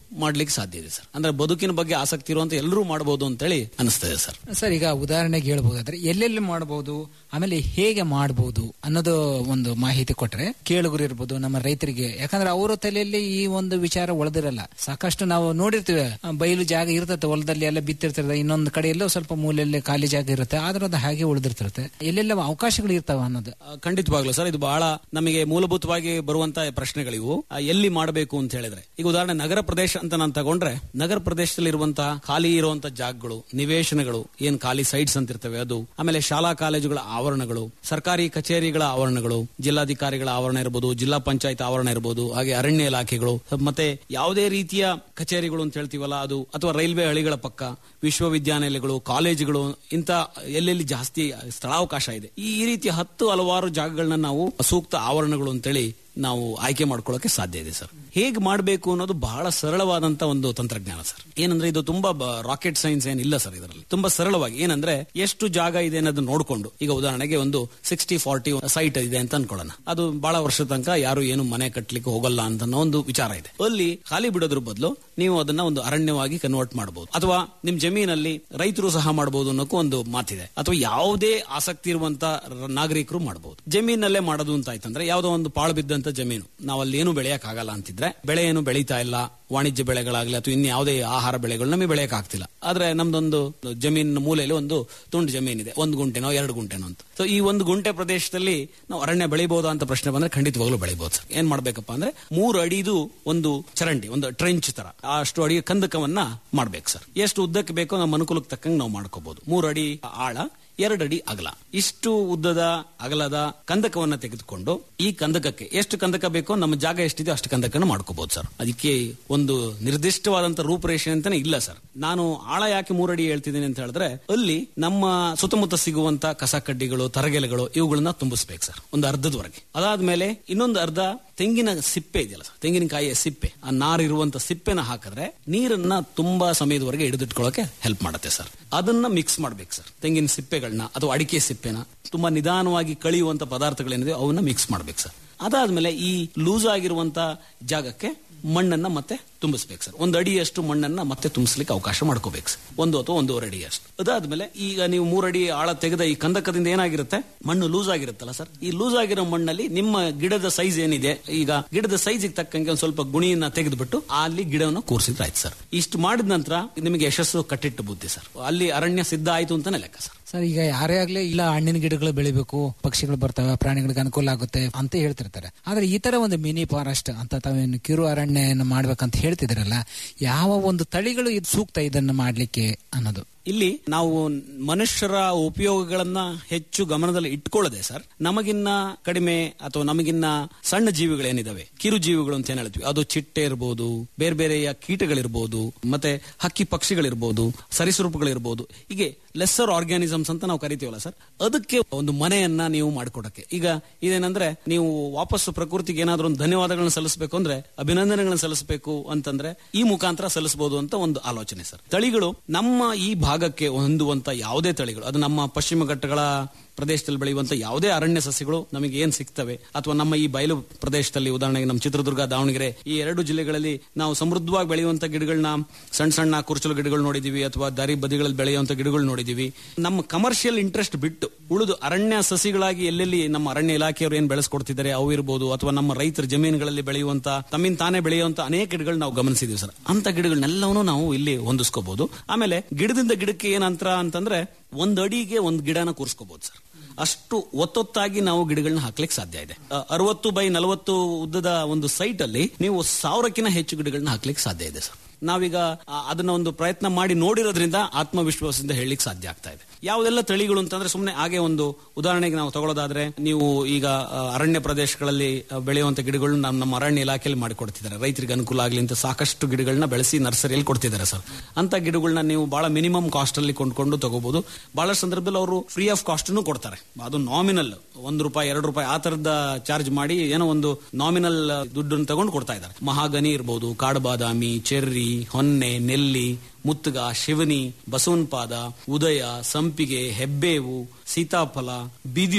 ಮಾಡ್ಲಿಕ್ಕೆ ಸಾಧ್ಯ ಇದೆ ಸರ್ ಅಂದ್ರೆ ಬದುಕಿನ ಬಗ್ಗೆ ಆಸಕ್ತಿ ಇರುವಂತ ಎಲ್ಲರೂ ಮಾಡಬಹುದು ಅಂತೇಳಿ ಅನಿಸ್ತದೆ ಸರ್ ಸರ್ ಈಗ ಉದಾಹರಣೆಗೆ ಹೇಳ್ಬೋದಾದ್ರೆ ಎಲ್ಲೆಲ್ಲಿ ಮಾಡಬಹುದು ಆಮೇಲೆ ಹೇಗೆ ಮಾಡಬಹುದು ಅನ್ನೋದು ಒಂದು ಮಾಹಿತಿ ಕೊಟ್ರೆ ಕೇಳುಗರು ಇರ್ಬೋದು ನಮ್ಮ ರೈತರಿಗೆ ಯಾಕಂದ್ರೆ ಅವರ ತಲೆಯಲ್ಲಿ ಈ ಒಂದು ವಿಚಾರ ಒಳದಿರಲ್ಲ ಸಾಕಷ್ಟು ನಾವು ನೋಡಿರ್ತೀವಿ ಆ, ಬಯಲು ಜಾಗ ಇರ್ತದೆ ಹೊಲದಲ್ಲಿ ಎಲ್ಲ ಬಿತ್ತಿರ್ತಿರ್ತದೆ ಇನ್ನೊಂದು ಕಡೆ ಎಲ್ಲೋ ಸ್ವಲ್ಪ ಮೂಲೆಯಲ್ಲಿ ಖಾಲಿ ಜಾಗ ಇರುತ್ತೆ ಆದ್ರೆ ಅದು ಹಾಗೆ ಉಳಿದಿರ್ತಿರುತ್ತೆ ಎಲ್ಲೆಲ್ಲ ಅವಕಾಶಗಳು ಇರ್ತಾವ ಅನ್ನೋದು ಆ, ಖಂಡಿತವಾಗ್ಲೂ ಸರ್ ಇದು ಬಹಳ ನಮಗೆ ಮೂಲಭೂತವಾಗಿ ಬರುವಂತ ಪ್ರಶ್ನೆಗಳಿವು ಆ, ಎಲ್ಲಿ ಮಾಡಬೇಕು ಅಂತ ಹೇಳಿದ್ರೆ ಈಗ ಉದಾಹರಣೆ ನಗರ ಪ್ರದೇಶ ಅಂತ ನಾನು ತಗೊಂಡ್ರೆ ನಗರ ಪ್ರದೇಶದಲ್ಲಿ ಇರುವಂತಹ ಖಾಲಿ ಇರುವಂತ ಜಾಗಗಳು ನಿವೇಶನಗಳು ಏನ್ ಖಾಲಿ ಸೈಟ್ಸ್ ಅಂತ ಇರ್ತವೆ ಅದು ಆಮೇಲೆ ಶಾಲಾ ಕಾಲೇಜುಗಳ ಆವರಣಗಳು ಸರ್ಕಾರಿ ಕಚೇರಿಗಳ ಆವರಣಗಳು ಜಿಲ್ಲಾಧಿಕಾರಿಗಳ ಆವರಣ ಇರಬಹುದು ಜಿಲ್ಲಾ ಪಂಚಾಯತ್ ಆವರಣ ಇರಬಹುದು ಹಾಗೆ ಅರಣ್ಯ ಇಲಾಖೆಗಳು ಮತ್ತೆ ಯಾವುದೇ ರೀತಿಯ ಕಚೇರಿಗಳು ಅಂತ ಹೇಳ್ತೀವಲ್ಲ ಅದು ಅಥವಾ ರೈಲ್ವೆ ಹಳಿಗಳ ಪಕ್ಕ ವಿಶ್ವವಿದ್ಯಾನಿಲಯಗಳು ಕಾಲೇಜುಗಳು ಇಂತ ಎಲ್ಲೆಲ್ಲಿ ಜಾಸ್ತಿ ಸ್ಥಳಾವಕಾಶ ಇದೆ ಈ ರೀತಿಯ ಹತ್ತು ಹಲವಾರು ಜಾಗಗಳನ್ನ ನಾವು ಸೂಕ್ತ ಆವರಣಗಳು ಅಂತೇಳಿ ನಾವು ಆಯ್ಕೆ ಮಾಡ್ಕೊಳ್ಳೋಕೆ ಸಾಧ್ಯ ಇದೆ ಸರ್ ಹೇಗೆ ಮಾಡಬೇಕು ಅನ್ನೋದು ಬಹಳ ಸರಳವಾದಂತ ಒಂದು ತಂತ್ರಜ್ಞಾನ ಸರ್ ಏನಂದ್ರೆ ಇದು ತುಂಬಾ ರಾಕೆಟ್ ಸೈನ್ಸ್ ಏನಿಲ್ಲ ಸರ್ ಇದರಲ್ಲಿ ತುಂಬಾ ಸರಳವಾಗಿ ಏನಂದ್ರೆ ಎಷ್ಟು ಜಾಗ ಇದೆ ಅನ್ನೋದನ್ನ ನೋಡ್ಕೊಂಡು ಈಗ ಉದಾಹರಣೆಗೆ ಒಂದು ಸಿಕ್ಸ್ಟಿ ಫಾರ್ಟಿ ಸೈಟ್ ಇದೆ ಅಂತ ಅನ್ಕೊಳ್ಳೋಣ ಅದು ಬಹಳ ವರ್ಷದ ತನಕ ಯಾರು ಏನು ಮನೆ ಕಟ್ಟಲಿಕ್ಕೆ ಹೋಗಲ್ಲ ಅಂತ ಅನ್ನೋ ಒಂದು ವಿಚಾರ ಇದೆ ಅಲ್ಲಿ ಖಾಲಿ ಬಿಡೋದ್ರ ಬದಲು ನೀವು ಅದನ್ನ ಒಂದು ಅರಣ್ಯವಾಗಿ ಕನ್ವರ್ಟ್ ಮಾಡಬಹುದು ಅಥವಾ ನಿಮ್ ಜಮೀನಲ್ಲಿ ರೈತರು ಸಹ ಮಾಡಬಹುದು ಅನ್ನೋಕ್ಕೂ ಒಂದು ಮಾತಿದೆ ಅಥವಾ ಯಾವುದೇ ಆಸಕ್ತಿ ಇರುವಂತ ರ- ನಾಗರಿಕರು ಮಾಡಬಹುದು ಜಮೀನಲ್ಲೇ ಮಾಡೋದು ಅಂತ ಆಯ್ತಂದ್ರೆ ಯಾವುದೋ ಒಂದು ಪಾಳು ಬಿದ್ದಂತ ಜಮೀನು ನಾವು ಅಲ್ಲಿ ಏನು ಬೆಳೆಯಕ್ ಆಗಲ್ಲ ಅಂತಿದ್ರೆ ಬೆಳೆ ಏನು ಬೆಳೀತಾ ಇಲ್ಲ ವಾಣಿಜ್ಯ ಬೆಳೆಗಳಾಗ್ಲಿ ಅಥವಾ ಇನ್ನು ಯಾವುದೇ ಆಹಾರ ಬೆಳೆಗಳು ನಮಗೆ ಬೆಳೆಯಕ್ ಆಗ್ತಿಲ್ಲ ಆದ್ರೆ ನಮ್ದೊಂದು ಜಮೀನಿನ ಮೂಲೆಯಲ್ಲಿ ಒಂದು ತುಂಡು ಜಮೀನಿದೆ ಒಂದು ಗುಂಟೆನೋ ಎರಡು ಗುಂಟೆನೋ ಅಂತ ಸೊ ಈ ಒಂದು ಗುಂಟೆ ಪ್ರದೇಶದಲ್ಲಿ ನಾವು ಅರಣ್ಯ ಬೆಳಿಬಹುದಾ ಅಂತ ಪ್ರಶ್ನೆ ಬಂದ್ರೆ ಖಂಡಿತವಾಗ್ಲೂ ಬೆಳಿಬಹುದು ಸರ್ ಏನ್ ಮಾಡ್ಬೇಕಪ್ಪ ಅಂದ್ರೆ ಮೂರು ಅಡಿದು ಒಂದು ಚರಂಡಿ ಒಂದು ಟ್ರೆಂಚ್ ತರ ಅಷ್ಟು ಅಡಿ ಕಂದಕವನ್ನ ಮಾಡ್ಬೇಕು ಸರ್ ಎಷ್ಟು ಉದ್ದಕ್ಕೆ ಬೇಕೋ ನಮ್ಮ ಅನುಕೂಲಕ್ಕೆ ತಕ್ಕಂಗೆ ನಾವು ಮಾಡ್ಕೋಬಹುದು ಮೂರು ಅಡಿ ಆಳ ಎರಡು ಅಡಿ ಅಗಲ ಇಷ್ಟು ಉದ್ದದ ಅಗಲದ ಕಂದಕವನ್ನ ತೆಗೆದುಕೊಂಡು ಈ ಕಂದಕಕ್ಕೆ ಎಷ್ಟು ಕಂದಕ ಬೇಕೋ ನಮ್ಮ ಜಾಗ ಎಷ್ಟಿದೆ ಅಷ್ಟು ಕಂದಕನ ಮಾಡ್ಕೋಬಹುದು ಸರ್ ಅದಕ್ಕೆ ಒಂದು ನಿರ್ದಿಷ್ಟವಾದಂತ ರೂಪರೇಷೆ ಅಂತಾನೆ ಇಲ್ಲ ಸರ್ ನಾನು ಆಳ ಯಾಕೆ ಮೂರಡಿ ಹೇಳ್ತಿದ್ದೀನಿ ಅಂತ ಹೇಳಿದ್ರೆ ಅಲ್ಲಿ ನಮ್ಮ ಸುತ್ತಮುತ್ತ ಸಿಗುವಂತ ಕಸ ಕಡ್ಡಿಗಳು ತರಗೆಲೆಗಳು ಇವುಗಳನ್ನ ತುಂಬಿಸ್ಬೇಕು ಸರ್ ಒಂದು ಅರ್ಧದವರೆಗೆ ಅದಾದ್ಮೇಲೆ ಇನ್ನೊಂದು ಅರ್ಧ ತೆಂಗಿನ ಸಿಪ್ಪೆ ಇದೆಯಲ್ಲ ಸರ್ ತೆಂಗಿನಕಾಯಿಯ ಸಿಪ್ಪೆ ಆ ನಾರಿರುವಂತ ಸಿಪ್ಪೆನ ಹಾಕಿದ್ರೆ ನೀರನ್ನ ತುಂಬಾ ಸಮಯದವರೆಗೆ ಹಿಡಿದಿಟ್ಕೊಳ್ಳೋಕೆ ಹೆಲ್ಪ್ ಮಾಡುತ್ತೆ ಸರ್ ಅದನ್ನ ಮಿಕ್ಸ್ ಮಾಡ್ಬೇಕು ಸರ್ ತೆಂಗಿನ ಸಿಪ್ಪೆಗಳನ್ನ ಅಥವಾ ಅಡಿಕೆ ಸಿಪ್ಪೆನ ತುಂಬಾ ನಿಧಾನವಾಗಿ ಕಳಿಯುವಂತ ಪದಾರ್ಥಗಳೇನಿದೆ ಅವನ್ನ ಮಿಕ್ಸ್ ಮಾಡ್ಬೇಕು ಸರ್ ಅದಾದ್ಮೇಲೆ ಈ ಲೂಸ್ ಆಗಿರುವಂತ ಜಾಗಕ್ಕೆ ಮಣ್ಣನ್ನ ಮತ್ತೆ ತುಂಬಿಸ್ಬೇಕು ಸರ್ ಒಂದು ಅಡಿಯಷ್ಟು ಮಣ್ಣನ್ನ ಮತ್ತೆ ತುಂಬಿಸ್ಲಿಕ್ಕೆ ಅವಕಾಶ ಮಾಡ್ಕೋಬೇಕು ಸರ್ ಒಂದು ಅಥವಾ ಒಂದೂವರೆ ಅಡಿ ಅಷ್ಟು ಅದಾದ್ಮೇಲೆ ಈಗ ನೀವು ಮೂರಡಿ ಆಳ ತೆಗೆದ ಈ ಕಂದಕದಿಂದ ಏನಾಗಿರುತ್ತೆ ಮಣ್ಣು ಲೂಸ್ ಆಗಿರುತ್ತಲ್ಲ ಸರ್ ಈ ಲೂಸ್ ಆಗಿರೋ ಮಣ್ಣಲ್ಲಿ ನಿಮ್ಮ ಗಿಡದ ಸೈಜ್ ಏನಿದೆ ಈಗ ಗಿಡದ ಸೈಜಿಗೆ ತಕ್ಕಂಗೆ ಒಂದು ಸ್ವಲ್ಪ ಗುಣಿಯನ್ನ ತೆಗೆದುಬಿಟ್ಟು ಅಲ್ಲಿ ಗಿಡವನ್ನು ಕೂರಿಸಿದ್ರೆ ಆಯ್ತು ಸರ್ ಇಷ್ಟು ಮಾಡಿದ ನಂತರ ನಿಮಗೆ ಯಶಸ್ಸು ಕಟ್ಟಿಟ್ಟು ಬುದ್ಧಿ ಸರ್ ಅಲ್ಲಿ ಅರಣ್ಯ ಸಿದ್ಧ ಆಯ್ತು ಅಂತಾನೆ ಲೆಕ್ಕ ಸರ್ ಸರ್ ಈಗ ಯಾರೇ ಆಗ್ಲಿ ಇಲ್ಲ ಹಣ್ಣಿನ ಗಿಡಗಳು ಬೆಳಿಬೇಕು ಪಕ್ಷಿಗಳು ಬರ್ತವೆ ಪ್ರಾಣಿಗಳಿಗೆ ಅನುಕೂಲ ಆಗುತ್ತೆ ಅಂತ ಹೇಳ್ತಿರ್ತಾರೆ ಆದ್ರೆ ಈ ತರ ಒಂದು ಮಿನಿ ಫಾರೆಸ್ಟ್ ಅಂತ ತಾವೇನು ಕಿರು ಅರಣ್ಯ ಮಾಡ್ಬೇಕಂತ ಹೇಳ್ತಿದ್ರಲ್ಲ ಯಾವ ಒಂದು ತಳಿಗಳು ಇದು ಸೂಕ್ತ ಇದನ್ನ ಮಾಡ್ಲಿಕ್ಕೆ ಅನ್ನೋದು ಇಲ್ಲಿ ನಾವು ಮನುಷ್ಯರ ಉಪಯೋಗಗಳನ್ನ ಹೆಚ್ಚು ಗಮನದಲ್ಲಿ ಇಟ್ಕೊಳ್ಳದೆ ಸರ್ ನಮಗಿನ್ನ ಕಡಿಮೆ ಅಥವಾ ನಮಗಿನ್ನ ಸಣ್ಣ ಜೀವಿಗಳೇನಿದಾವೆ ಕಿರು ಜೀವಿಗಳು ಅಂತ ಏನ್ ಹೇಳ್ತೀವಿ ಅದು ಚಿಟ್ಟೆ ಇರ್ಬೋದು ಬೇರೆ ಬೇರೆಯ ಕೀಟಗಳಿರ್ಬೋದು ಮತ್ತೆ ಹಕ್ಕಿ ಪಕ್ಷಿಗಳಿರ್ಬೋದು ಸರಿಸೃಪಗಳಿರ್ಬೋದು ಹೀಗೆ ಲೆಸ್ಸರ್ ಆರ್ಗ್ಯಾನಿಸಮ್ಸ್ ಅಂತ ನಾವು ಕರಿತೀವಲ್ಲ ಸರ್ ಅದಕ್ಕೆ ಒಂದು ಮನೆಯನ್ನ ನೀವು ಮಾಡಿಕೊಡಕ್ಕೆ ಈಗ ಇದೇನಂದ್ರೆ ನೀವು ವಾಪಸ್ಸು ಪ್ರಕೃತಿಗೆ ಏನಾದ್ರೂ ಒಂದು ಧನ್ಯವಾದಗಳನ್ನ ಸಲ್ಲಿಸಬೇಕು ಅಂದ್ರೆ ಅಭಿನಂದನೆಗಳನ್ನ ಸಲ್ಲಿಸಬೇಕು ಅಂತಂದ್ರೆ ಈ ಮುಖಾಂತರ ಸಲ್ಲಿಸಬಹುದು ಅಂತ ಒಂದು ಆಲೋಚನೆ ಸರ್ ತಳಿಗಳು ನಮ್ಮ ಈ ಭಾಗಕ್ಕೆ ಹೊಂದುವಂತ ಯಾವುದೇ ತಳಿಗಳು ಅದು ನಮ್ಮ ಪಶ್ಚಿಮ ಘಟ್ಟಗಳ ಪ್ರದೇಶದಲ್ಲಿ ಬೆಳೆಯುವಂತ ಯಾವುದೇ ಅರಣ್ಯ ಸಸ್ಯಗಳು ನಮಗೆ ಏನ್ ಸಿಗ್ತವೆ ಅಥವಾ ನಮ್ಮ ಈ ಬಯಲು ಪ್ರದೇಶದಲ್ಲಿ ಉದಾಹರಣೆಗೆ ನಮ್ಮ ಚಿತ್ರದುರ್ಗ ದಾವಣಗೆರೆ ಈ ಎರಡು ಜಿಲ್ಲೆಗಳಲ್ಲಿ ನಾವು ಸಮೃದ್ಧವಾಗಿ ಬೆಳೆಯುವಂತ ಗಿಡಗಳನ್ನ ಸಣ್ಣ ಸಣ್ಣ ಕುರುಚಲು ಗಿಡಗಳು ನೋಡಿದೀವಿ ಅಥವಾ ದಾರಿ ಬದಿಗಳಲ್ಲಿ ಬೆಳೆಯುವಂತ ಗಿಡಗಳು ನೋಡಿದೀವಿ ನಮ್ಮ ಕಮರ್ಷಿಯಲ್ ಇಂಟ್ರೆಸ್ಟ್ ಬಿಟ್ಟು ಉಳಿದು ಅರಣ್ಯ ಸಸಿಗಳಾಗಿ ಎಲ್ಲೆಲ್ಲಿ ನಮ್ಮ ಅರಣ್ಯ ಇಲಾಖೆಯವರು ಏನ್ ಬೆಳೆಸ್ಕೊಡ್ತಿದ್ದಾರೆ ಅವು ಇರ್ಬೋದು ಅಥವಾ ನಮ್ಮ ರೈತರ ಜಮೀನುಗಳಲ್ಲಿ ಬೆಳೆಯುವಂತ ತಮ್ಮಿಂದ ತಾನೇ ಬೆಳೆಯುವಂತ ಅನೇಕ ಗಿಡಗಳು ನಾವು ಗಮನಿಸಿದೀವಿ ಸರ್ ಅಂತ ಗಿಡಗಳನ್ನೆಲ್ಲವನ್ನೂ ನಾವು ಇಲ್ಲಿ ಹೊಂದಿಸ್ಕೋಬಹುದು ಆಮೇಲೆ ಗಿಡದಿಂದ ಗಿಡಕ್ಕೆ ಏನ್ ಅಂತರ ಅಂತಂದ್ರೆ ಒಂದ್ ಅಡಿಗೆ ಒಂದ್ ಗಿಡನ ಕೂರಿಸ್ಕೋಬಹುದು ಸರ್ ಅಷ್ಟು ಒತ್ತೊತ್ತಾಗಿ ನಾವು ಗಿಡಗಳನ್ನ ಹಾಕ್ಲಿಕ್ಕೆ ಸಾಧ್ಯ ಇದೆ ಅ, ಅರವತ್ತು ಬೈ ನಲವತ್ತು ಉದ್ದದ ಒಂದು ಸೈಟ್ ಅಲ್ಲಿ ನೀವು ಸಾವಿರಕ್ಕಿಂತ ಹೆಚ್ಚು ಗಿಡಗಳನ್ನ ಹಾಕ್ಲಿಕ್ಕೆ ಸಾಧ್ಯ ಇದೆ ಸರ್ ನಾವೀಗ ಆ, ಅದನ್ನ ಒಂದು ಪ್ರಯತ್ನ ಮಾಡಿ ನೋಡಿರೋದ್ರಿಂದ ಆತ್ಮವಿಶ್ವಾಸದಿಂದ ಹೇಳಲಿಕ್ಕೆ ಸಾಧ್ಯ ಆಗ್ತಾ ಇದೆ ಯಾವುದೆಲ್ಲ ತಳಿಗಳು ಅಂತಂದ್ರೆ ಸುಮ್ಮನೆ ಹಾಗೆ ಒಂದು ಉದಾಹರಣೆಗೆ ನಾವು ತಗೊಳ್ಳೋದಾದ್ರೆ ನೀವು ಈಗ ಆ, ಅರಣ್ಯ ಪ್ರದೇಶಗಳಲ್ಲಿ ಆ, ಬೆಳೆಯುವಂತ ಗಿಡಗಳನ್ನ ನಮ್ಮ ನಮ್ಮ ಅರಣ್ಯ ಇಲಾಖೆಯಲ್ಲಿ ಮಾಡಿಕೊಡ್ತಿದ್ದಾರೆ ರೈತರಿಗೆ ಅನುಕೂಲ ಆಗಲಿ ಅಂತ ಸಾಕಷ್ಟು ಗಿಡಗಳನ್ನ ಬೆಳೆಸಿ ನರ್ಸರಿಯಲ್ಲಿ ಕೊಡ್ತಿದ್ದಾರೆ ಸರ್ ಅಂತ ಗಿಡಗಳನ್ನ ನೀವು ಬಹಳ ಮಿನಿಮಮ್ ಕಾಸ್ಟ್ ಅಲ್ಲಿ ಕೊಂಡ್ಕೊಂಡು ತಗೋಬಹುದು ಬಹಳ ಸಂದರ್ಭದಲ್ಲಿ ಅವರು ಫ್ರೀ ಆಫ್ ಕಾಸ್ಟ್ ಕೊಡ್ತಾರೆ ಅದು ನಾಮಿನಲ್ ಒಂದು ರೂಪಾಯಿ ಎರಡು ರೂಪಾಯಿ ಆ ತರದ ಚಾರ್ಜ್ ಮಾಡಿ ಏನೋ ಒಂದು ನಾಮಿನಲ್ ದುಡ್ಡನ್ನು ತಗೊಂಡು ಕೊಡ್ತಾ ಇದ್ದಾರೆ ಮಹಾಗನಿ ಇರ್ಬೋದು ಕಾಡು ಬಾದಾಮಿ ಚೆರ್ರಿ ಹೊನ್ನೆ ನೆಲ್ಲಿ ಮುತ್ತುಗ ಶಿವನಿ ಬಸವನಪಾದ ಉದಯ ಸಂಪಿಗೆ ಹೆಬ್ಬೇವು ಸೀತಾಫಲ ಬಿದಿರು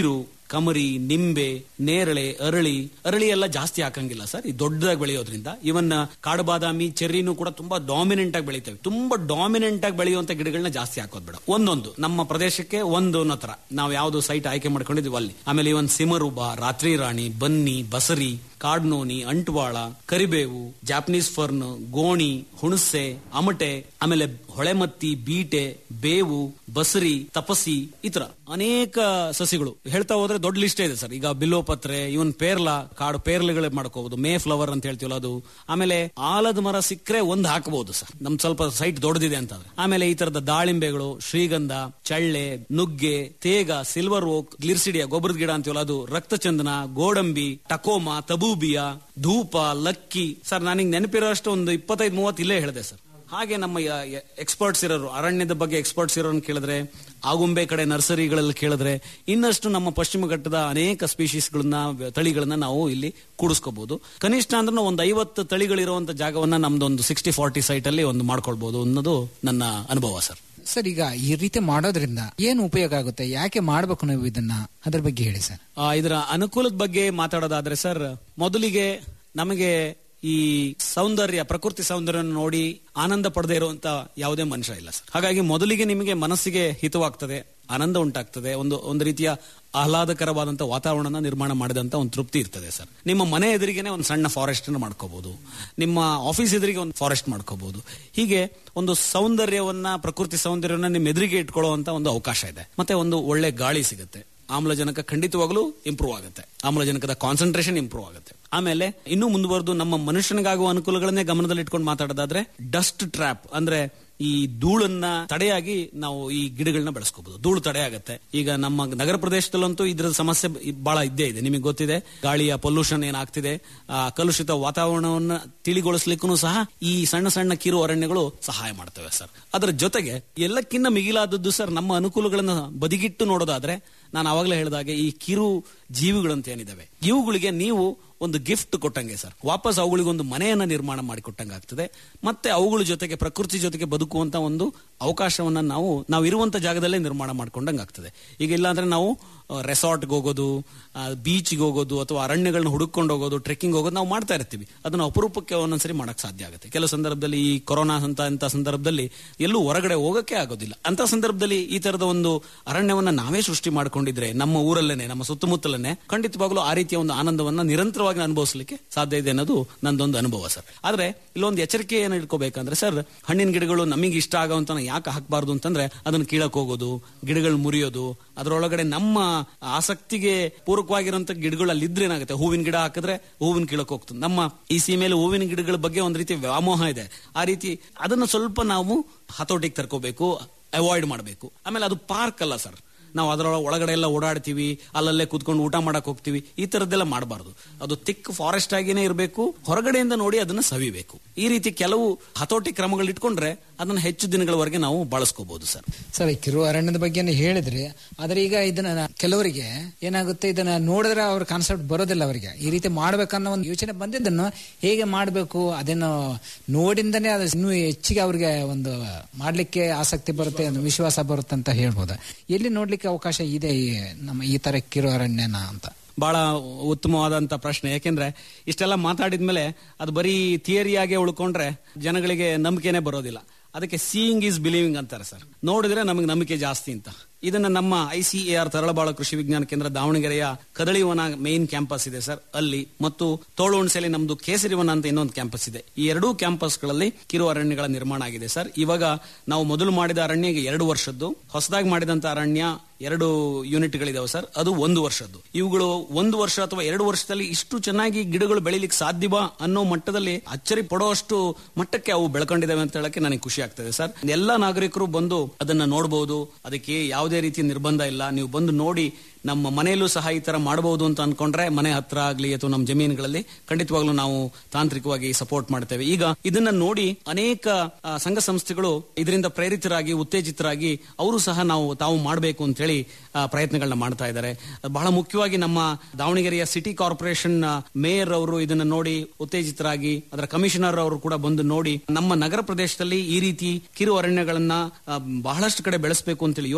ಕಮರಿ ನಿಂಬೆ ನೇರಳೆ ಅರಳಿ ಅರಳಿ ಎಲ್ಲ ಜಾಸ್ತಿ ಹಾಕಂಗಿಲ್ಲ ಸರ್ ಈ ದೊಡ್ಡದಾಗಿ ಬೆಳೆಯೋದ್ರಿಂದ ಇವನ್ ಕಾಡು ಬಾದಾಮಿ ಚೆರ್ರಿನೂ ಕೂಡ ತುಂಬಾ ಡಾಮಿನೆಂಟ್ ಆಗಿ ಬೆಳಿತವೆ ತುಂಬಾ ಡಾಮಿನೆಂಟ್ ಆಗಿ ಬೆಳೆಯುವಂತ ಗಿಡಗಳನ್ನ ಜಾಸ್ತಿ ಹಾಕೋದ್ ಬೇಡ ಒಂದೊಂದು ನಮ್ಮ ಪ್ರದೇಶಕ್ಕೆ ಒಂದು ತರ ನಾವು ಯಾವ್ದು ಸೈಟ್ ಆಯ್ಕೆ ಮಾಡ್ಕೊಂಡಿದ್ವಿ ಅಲ್ಲಿ ಆಮೇಲೆ ಇವನ್ ಸಿಮರುಬ ರಾತ್ರಿ ರಾಣಿ ಬನ್ನಿ ಬಸರಿ ಕಾಡ್ನೋನಿ ಅಂಟ್ವಾಳ ಕರಿಬೇವು ಜಾಪನೀಸ್ ಫರ್ನ್ ಗೋಣಿ ಹುಣಸೆ ಅಮಟೆ ಆಮೇಲೆ ಹೊಳೆಮತ್ತಿ ಬೀಟೆ ಬೇವು ಬಸರಿ ತಪಸಿ ಈ ತರ ಅನೇಕ ಸಸಿಗಳು ಹೇಳ್ತಾ ಹೋದ್ರೆ ದೊಡ್ಡ ಲಿಸ್ಟ್ ಇದೆ ಸರ್ ಈಗ ಬಿಲ್ಲೋಪತ್ರೆ ಇವನ್ ಪೇರ್ಲ ಕಾಡು ಪೇರ್ಲೆಗಳು ಮಾಡ್ಕೋಬಹುದು ಮೇ ಫ್ಲವರ್ ಅಂತ ಹೇಳ್ತೀವಲ್ಲ ಅದು ಆಮೇಲೆ ಆಲದ ಮರ ಸಿಕ್ಕರೆ ಒಂದ್ ಹಾಕಬಹುದು ಸರ್ ನಮ್ ಸ್ವಲ್ಪ ಸೈಟ್ ದೊಡ್ಡದಿದೆ ಅಂತ ಆಮೇಲೆ ಈ ತರದ ದಾಳಿಂಬೆಗಳು ಶ್ರೀಗಂಧ ಚಳ್ಳೆ ನುಗ್ಗೆ ತೇಗ ಸಿಲ್ವರ್ ಓಕ್ ಗ್ಲಿರ್ಸಿಡಿಯಾ ಗೊಬ್ಬರದ ಗಿಡ ಅಂತೀವಲ್ಲ ಅದು ರಕ್ತಚಂದನ ಗೋಡಂಬಿ ಟಕೋಮಾ ತಬೂಬಿಯಾ ಧೂಪ ಲಕ್ಕಿ ಸರ್ ನನಗೆ ನೆನಪಿರೋ ಅಷ್ಟು ಒಂದು ಇಪ್ಪತ್ತೈದು ಮೂವತ್ತು ಇಲ್ಲೇ ಹೇಳಿದೆ ಸರ್ ಹಾಗೆ ನಮ್ಮ ಎಕ್ಸ್ಪರ್ಟ್ಸ್ ಇರೋರು ಅರಣ್ಯದ ಬಗ್ಗೆ ಎಕ್ಸ್ಪರ್ಟ್ಸ್ ಇರೋರನ್ನ ಕೇಳಿದ್ರೆ ಆಗುಂಬೆ ಕಡೆ ನರ್ಸರಿಗಳಲ್ಲಿ ಕೇಳಿದ್ರೆ ಇನ್ನಷ್ಟು ನಮ್ಮ ಪಶ್ಚಿಮ ಘಟ್ಟದ ಅನೇಕ ಸ್ಪೀಶೀಸ್ಗಳನ್ನ ತಳಿಗಳನ್ನ ನಾವು ಇಲ್ಲಿ ಕೂಡಿಸ್ಕೋಬಹುದು ಕನಿಷ್ಠ ಅಂದ್ರೆ ಒಂದು ಐವತ್ತು ತಳಿಗಳಿರುವಂತ ಜಾಗವನ್ನ ನಮ್ದೊಂದು ಸಿಕ್ಸ್ಟಿ ಫಾರ್ಟಿ ಸೈಟ್ ಅಲ್ಲಿ ಒಂದು ಮಾಡ್ಕೊಳ್ಬಹುದು ಅನ್ನೋದು ನನ್ನ ಅನುಭವ ಸರ್ ಸರ್ ಈಗ ಈ ರೀತಿ ಮಾಡೋದ್ರಿಂದ ಏನು ಉಪಯೋಗ ಆಗುತ್ತೆ ಯಾಕೆ ಮಾಡ್ಬೇಕು ನೀವು ಇದನ್ನ ಅದ್ರ ಬಗ್ಗೆ ಹೇಳಿ ಸರ್ ಆ, ಇದರ ಅನುಕೂಲದ ಬಗ್ಗೆ ಮಾತಾಡೋದಾದ್ರೆ ಸರ್ ಮೊದಲಿಗೆ ನಮಗೆ ಈ ಸೌಂದರ್ಯ ಪ್ರಕೃತಿ ಸೌಂದರ್ಯವನ್ನು ನೋಡಿ ಆನಂದ ಪಡೆದೇ ಇರುವಂತ ಯಾವುದೇ ಮನುಷ್ಯ ಇಲ್ಲ ಸರ್ ಹಾಗಾಗಿ ಮೊದಲಿಗೆ ನಿಮಗೆ ಮನಸ್ಸಿಗೆ ಹಿತವಾಗ್ತದೆ ಆನಂದ ಉಂಟಾಗ್ತದೆ ಒಂದು ಒಂದು ರೀತಿಯ ಆಹ್ಲಾದಕರವಾದಂತ ವಾತಾವರಣ ನಿರ್ಮಾಣ ಮಾಡಿದಂತ ಒಂದು ತೃಪ್ತಿ ಇರ್ತದೆ ಸರ್ ನಿಮ್ಮ ಮನೆ ಎದುರಿಗೆನೆ ಒಂದು ಸಣ್ಣ ಫಾರೆಸ್ಟ್ ಅನ್ನು ಮಾಡ್ಕೋಬಹುದು ನಿಮ್ಮ ಆಫೀಸ್ ಎದುರಿಗೆ ಒಂದು ಫಾರೆಸ್ಟ್ ಮಾಡ್ಕೋಬಹುದು ಹೀಗೆ ಒಂದು ಸೌಂದರ್ಯವನ್ನ ಪ್ರಕೃತಿ ಸೌಂದರ್ಯವನ್ನ ನಿಮ್ಮ ಎದುರಿಗೆ ಇಟ್ಕೊಳ್ಳುವಂತ ಒಂದು ಅವಕಾಶ ಇದೆ ಮತ್ತೆ ಒಂದು ಒಳ್ಳೆ ಗಾಳಿ ಸಿಗುತ್ತೆ ಆಮ್ಲಜನಕ ಖಂಡಿತವಾಗ್ಲೂ ಇಂಪ್ರೂವ್ ಆಗುತ್ತೆ ಆಮ್ಲಜನಕದ ಕಾನ್ಸಂಟ್ರೇಷನ್ ಇಂಪ್ರೂವ್ ಆಗುತ್ತೆ ಆಮೇಲೆ ಇನ್ನೂ ಮುಂದುವರೆದು ನಮ್ಮ ಮನುಷ್ಯನಿಗಾಗುವ ಅನುಕೂಲಗಳನ್ನೇ ಗಮನದಲ್ಲಿ ಇಟ್ಕೊಂಡು ಮಾತಾಡೋದಾದ್ರೆ ಡಸ್ಟ್ ಟ್ರ್ಯಾಪ್ ಅಂದ್ರೆ ಈ ಧೂಳನ್ನ ತಡೆಯಾಗಿ ನಾವು ಈ ಗಿಡಗಳನ್ನ ಬೆಳೆಸ್ಕೋಬಹುದು ಧೂಳು ತಡೆ ಆಗುತ್ತೆ ಈಗ ನಮ್ಮ ನಗರ ಪ್ರದೇಶದಲ್ಲಂತೂ ಇದ್ರ ಸಮಸ್ಯೆ ಬ- ಬಹಳ ಇದ್ದೇ ಇದೆ ನಿಮಗೆ ಗೊತ್ತಿದೆ ಗಾಳಿಯ ಪೊಲ್ಯೂಷನ್ ಏನಾಗ್ತಿದೆ ಆ ಕಲುಷಿತ ವಾತಾವರಣವನ್ನ ತಿಳಿಗೊಳಿಸ್ಲಿಕ್ಕೂ ಸಹ ಈ ಸಣ್ಣ ಸಣ್ಣ ಕಿರು ಅರಣ್ಯಗಳು ಸಹಾಯ ಮಾಡ್ತವೆ ಸರ್ ಅದರ ಜೊತೆಗೆ ಎಲ್ಲಕ್ಕಿಂತ ಮಿಗಿಲಾದದ್ದು ಸರ್ ನಮ್ಮ ಅನುಕೂಲಗಳನ್ನ ಬದಿಗಿಟ್ಟು ನೋಡೋದಾದ್ರೆ ನಾನು ಅವಾಗಲೇ ಹೇಳಿದಾಗೆ ಈ ಕಿರು ಜೀವಿಗಳಂತ ಏನಿದಾವೆ ಇವುಗಳಿಗೆ ನೀವು ಒಂದು ಗಿಫ್ಟ್ ಕೊಟ್ಟಂಗೆ ಸರ್ ವಾಪಸ್ ಅವುಗಳಿಗೆ ಒಂದು ಮನೆಯನ್ನ ನಿರ್ಮಾಣ ಮಾಡಿಕೊಟ್ಟಂಗೆ ಆಗ್ತದೆ ಮತ್ತೆ ಅವುಗಳ ಜೊತೆಗೆ ಪ್ರಕೃತಿ ಜೊತೆಗೆ ಬದುಕುವಂತ ಒಂದು ಅವಕಾಶವನ್ನ ನಾವು ನಾವು ಇರುವಂತ ಜಾಗದಲ್ಲೇ ನಿರ್ಮಾಣ ಮಾಡ್ಕೊಂಡಂಗೆ ಆಗ್ತದೆ ಈಗ ಇಲ್ಲ ಅಂದ್ರೆ ನಾವು ರೆಸಾರ್ಟ್ಗೆ ಹೋಗೋದು ಬೀಚ್ಗೆ ಹೋಗೋದು ಅಥವಾ ಅರಣ್ಯಗಳನ್ನ ಹುಡುಕೊಂಡು ಹೋಗೋದು ಟ್ರೆಕ್ಕಿಂಗ್ ಹೋಗೋದು ನಾವು ಮಾಡ್ತಾ ಇರ್ತೀವಿ ಅದನ್ನ ಅಪರೂಪಕ್ಕೆ ಒಂದೊಂದ್ಸರಿ ಮಾಡಕ್ ಸಾಧ್ಯ ಆಗುತ್ತೆ ಕೆಲವು ಸಂದರ್ಭದಲ್ಲಿ ಈ ಕೊರೋನಾ ಅಂತ ಅಂತ ಸಂದರ್ಭದಲ್ಲಿ ಎಲ್ಲೂ ಹೊರಗಡೆ ಹೋಗಕ್ಕೆ ಆಗೋದಿಲ್ಲ ಅಂತ ಸಂದರ್ಭದಲ್ಲಿ ಈ ತರದ ಒಂದು ಅರಣ್ಯವನ್ನ ನಾವೇ ಸೃಷ್ಟಿ ಮಾಡ್ಕೊಂಡಿದ್ರೆ ನಮ್ಮ ಊರಲ್ಲೇನೆ ನಮ್ಮ ಸುತ್ತಮುತ್ತಲೇ ಖಂಡಿತವಾಗ್ಲೂ ಆ ರೀತಿಯ ಒಂದು ಆನಂದವನ್ನ ನಿರಂತರವಾಗಿ ಅನುಭವಿಸಲಿಕ್ಕೆ ಸಾಧ್ಯ ಇದೆ ಅನ್ನೋದು ನಂದೊಂದು ಅನುಭವ ಸರ್ ಆದ್ರೆ ಇಲ್ಲೊಂದು ಎಚ್ಚರಿಕೆ ಏನು ಇಟ್ಕೋಬೇಕಂದ್ರೆ ಸರ್ ಹಣ್ಣಿನ ಗಿಡಗಳು ನಮಗೆ ಇಷ್ಟ ಆಗೋಂತ ಯಾಕೆ ಹಾಕಬಾರ್ದು ಅಂತಂದ್ರೆ ಅದನ್ನ ಕೀಳಕ್ ಹೋಗೋದು ಗಿಡಗಳು ಮುರಿಯೋದು ಅದರೊಳಗಡೆ ನಮ್ಮ ಆಸಕ್ತಿಗೆ ಪೂರಕವಾಗಿರುವಂತ ಗಿಡಗಳು ಅಲ್ಲಿ ಇದ್ರೆ ಏನಾಗುತ್ತೆ ಹೂವಿನ ಗಿಡ ಹಾಕಿದ್ರೆ ಹೂವಿನ ಕೀಳಕ್ ಹೋಗ್ತದೆ ನಮ್ಮ ಈ ಸೀಮೆಯಲ್ಲಿ ಹೂವಿನ ಗಿಡಗಳ ಬಗ್ಗೆ ಒಂದು ರೀತಿ ವ್ಯಾಮೋಹ ಇದೆ ಆ ರೀತಿ ಅದನ್ನ ಸ್ವಲ್ಪ ನಾವು ಹತೋಟಿಗೆ ತರ್ಕೋಬೇಕು ಅವಾಯ್ಡ್ ಮಾಡಬೇಕು ಆಮೇಲೆ ಅದು ಪಾರ್ಕ್ ಅಲ್ಲ ಸರ್ ನಾವು ಅದರ ಒಳಗಡೆ ಎಲ್ಲ ಓಡಾಡ್ತೀವಿ ಅಲ್ಲಲ್ಲೇ ಕೂತ್ಕೊಂಡು ಊಟ ಮಾಡಕ್ ಹೋಗ್ತೀವಿ ಈ ತರದ್ದೆಲ್ಲ ಮಾಡಬಾರ್ದು ಅದು ತಿಕ್ ಫಾರೆಸ್ಟ್ ಆಗಿನೇ ಇರಬೇಕು ಹೊರಗಡೆಯಿಂದ ನೋಡಿ ಅದನ್ನ ಸವಿಬೇಕು ಈ ರೀತಿ ಕೆಲವು ಹತೋಟಿ ಕ್ರಮಗಳು ಇಟ್ಕೊಂಡ್ರೆ ಅದನ್ನ ಹೆಚ್ಚು ದಿನಗಳವರೆಗೆ ನಾವು ಬಳಸ್ಕೋಬಹುದು ಸರ್ ಸರ್ ಈ ಕಿರು ಅರಣ್ಯದ ಬಗ್ಗೆ ಹೇಳಿದ್ರಿ ಆದ್ರೆ ಈಗ ಇದನ್ನ ನಾ- ಕೆಲವರಿಗೆ ಏನಾಗುತ್ತೆ ಇದನ್ನ ನೋಡಿದ್ರೆ ಅವ್ರ ಕಾನ್ಸೆಪ್ಟ್ ಬರೋದಿಲ್ಲ ಅವರಿಗೆ ಈ ರೀತಿ ಮಾಡ್ಬೇಕನ್ನೋ ಒಂದು ಯೋಚನೆ ಬಂದಿದ್ದನ್ನು ಹೇಗೆ ಮಾಡಬೇಕು ಅದನ್ನು ನೋಡಿಂದನೇ ಅದು ಇನ್ನೂ ಹೆಚ್ಚಿಗೆ ಅವ್ರಿಗೆ ಒಂದು ಮಾಡ್ಲಿಕ್ಕೆ ಆಸಕ್ತಿ ಬರುತ್ತೆ ಒಂದು ವಿಶ್ವಾಸ ಬರುತ್ತೆ ಅಂತ ಹೇಳ್ಬೋದು ಎಲ್ಲಿ ನೋಡ್ಲಿಕ್ಕೆ ಅವಕಾಶ ಇದೆ ಈ ನಮ್ಮ ಈ ತರ ಕಿರು ಅರಣ್ಯನ ಅಂತ ಬಹಳ ಉತ್ತಮವಾದಂತ ಪ್ರಶ್ನೆ ಯಾಕೆಂದ್ರೆ ಇಷ್ಟೆಲ್ಲ ಮಾತಾಡಿದ್ಮೇಲೆ ಅದು ಬರೀ ಥಿಯರಿಯಾಗೆ ಉಳ್ಕೊಂಡ್ರೆ ಜನಗಳಿಗೆ ನಂಬಿಕೆನೆ ಬರೋದಿಲ್ಲ ಅದಕ್ಕೆ ಸೀಯಿಂಗ್ ಈಸ್ ಬಿಲೀವಿಂಗ್ ಅಂತಾರೆ ಸರ್ ನೋಡಿದ್ರೆ ನಮಗೆ ನಂಬಿಕೆ ಜಾಸ್ತಿ ಅಂತ ಇದನ್ನ ನಮ್ಮ I C A R Taralabala Krishi Vigyana Kendra ದಾವಣಗೆರೆಯ ಕದಳಿವನ ಮೇನ್ ಕ್ಯಾಂಪಸ್ ಇದೆ ಸರ್ ಅಲ್ಲಿ ಮತ್ತು ತೋಳುಣಸೆಯಲ್ಲಿ ನಮ್ದು ಕೇಸರಿವನ ಅಂತ ಇನ್ನೊಂದು ಕ್ಯಾಂಪಸ್ ಇದೆ ಈ ಎರಡೂ ಕ್ಯಾಂಪಸ್ಗಳಲ್ಲಿ ಕಿರು ಅರಣ್ಯಗಳ ನಿರ್ಮಾಣ ಆಗಿದೆ ಸರ್ ಇವಾಗ ನಾವು ಮೊದಲು ಮಾಡಿದ ಅರಣ್ಯ ಈಗ ಎರಡು ವರ್ಷದ್ದು ಹೊಸದಾಗಿ ಮಾಡಿದಂತ ಅರಣ್ಯ ಎರಡು ಯೂನಿಟ್ಗಳಿದಾವೆ ಸರ್ ಅದು ಒಂದು ವರ್ಷದ್ದು ಇವುಗಳು ಒಂದು ವರ್ಷ ಅಥವಾ ಎರಡು ವರ್ಷದಲ್ಲಿ ಇಷ್ಟು ಚೆನ್ನಾಗಿ ಗಿಡಗಳು ಬೆಳಿಲಿಕ್ಕೆ ಸಾಧ್ಯವಾ ಅನ್ನೋ ಮಟ್ಟದಲ್ಲಿ ಅಚ್ಚರಿ ಪಡುವಷ್ಟು ಮಟ್ಟಕ್ಕೆ ಅವು ಬೆಳ್ಕೊಂಡಿದ್ದಾವೆ ಅಂತ ಹೇಳಕ್ಕೆ ನನಗೆ ಖುಷಿ ಆಗ್ತದೆ ಸರ್ ಎಲ್ಲಾ ನಾಗರಿಕರು ಬಂದು ಅದನ್ನ ನೋಡಬಹುದು ಅದಕ್ಕೆ ಯಾವುದೇ ರೀತಿ ನಿರ್ಬಂಧ ಇಲ್ಲ ನೀವು ಬಂದು ನೋಡಿ ನಮ್ಮ ಮನೆಯಲ್ಲೂ ಸಹ ಈ ತರ ಮಾಡಬಹುದು ಅಂತ ಅನ್ಕೊಂಡ್ರೆ ಮನೆ ಹತ್ರ ಆಗ್ಲಿ ಅಥವಾ ನಮ್ಮ ಜಮೀನುಗಳಲ್ಲಿ ಖಂಡಿತವಾಗ್ಲೂ ನಾವು ತಾಂತ್ರಿಕವಾಗಿ ಸಪೋರ್ಟ್ ಮಾಡ್ತೇವೆ ಈಗ ಇದನ್ನ ನೋಡಿ ಅನೇಕ ಆ, ಸಂಘ ಸಂಸ್ಥೆಗಳು ಇದರಿಂದ ಪ್ರೇರಿತರಾಗಿ ಉತ್ತೇಜಿತರಾಗಿ ಅವರು ಸಹ ನಾವು ತಾವು ಮಾಡಬೇಕು ಅಂತ ಹೇಳಿ ಆ, ಪ್ರಯತ್ನಗಳನ್ನ ಮಾಡ್ತಾ ಇದ್ದಾರೆ ಬಹಳ ಮುಖ್ಯವಾಗಿ ನಮ್ಮ ದಾವಣಗೆರೆಯ ಸಿಟಿ ಕಾರ್ಪೊರೇಷನ್ ಮೇಯರ್ ಅವರು ಇದನ್ನ ನೋಡಿ ಉತ್ತೇಜಿತರಾಗಿ ಅದರ ಕಮಿಷನರ್ ಅವರು ಕೂಡ ಬಂದು ನೋಡಿ ನಮ್ಮ ನಗರ ಪ್ರದೇಶದಲ್ಲಿ ಈ ರೀತಿ ಕಿರು ಅರಣ್ಯಗಳನ್ನ ಆ, ಬಹಳಷ್ಟು ಕಡೆ ಬೆಳೆಸಬೇಕು ಅಂತೇಳಿ ಯೋಜನೆ ತಯಾರು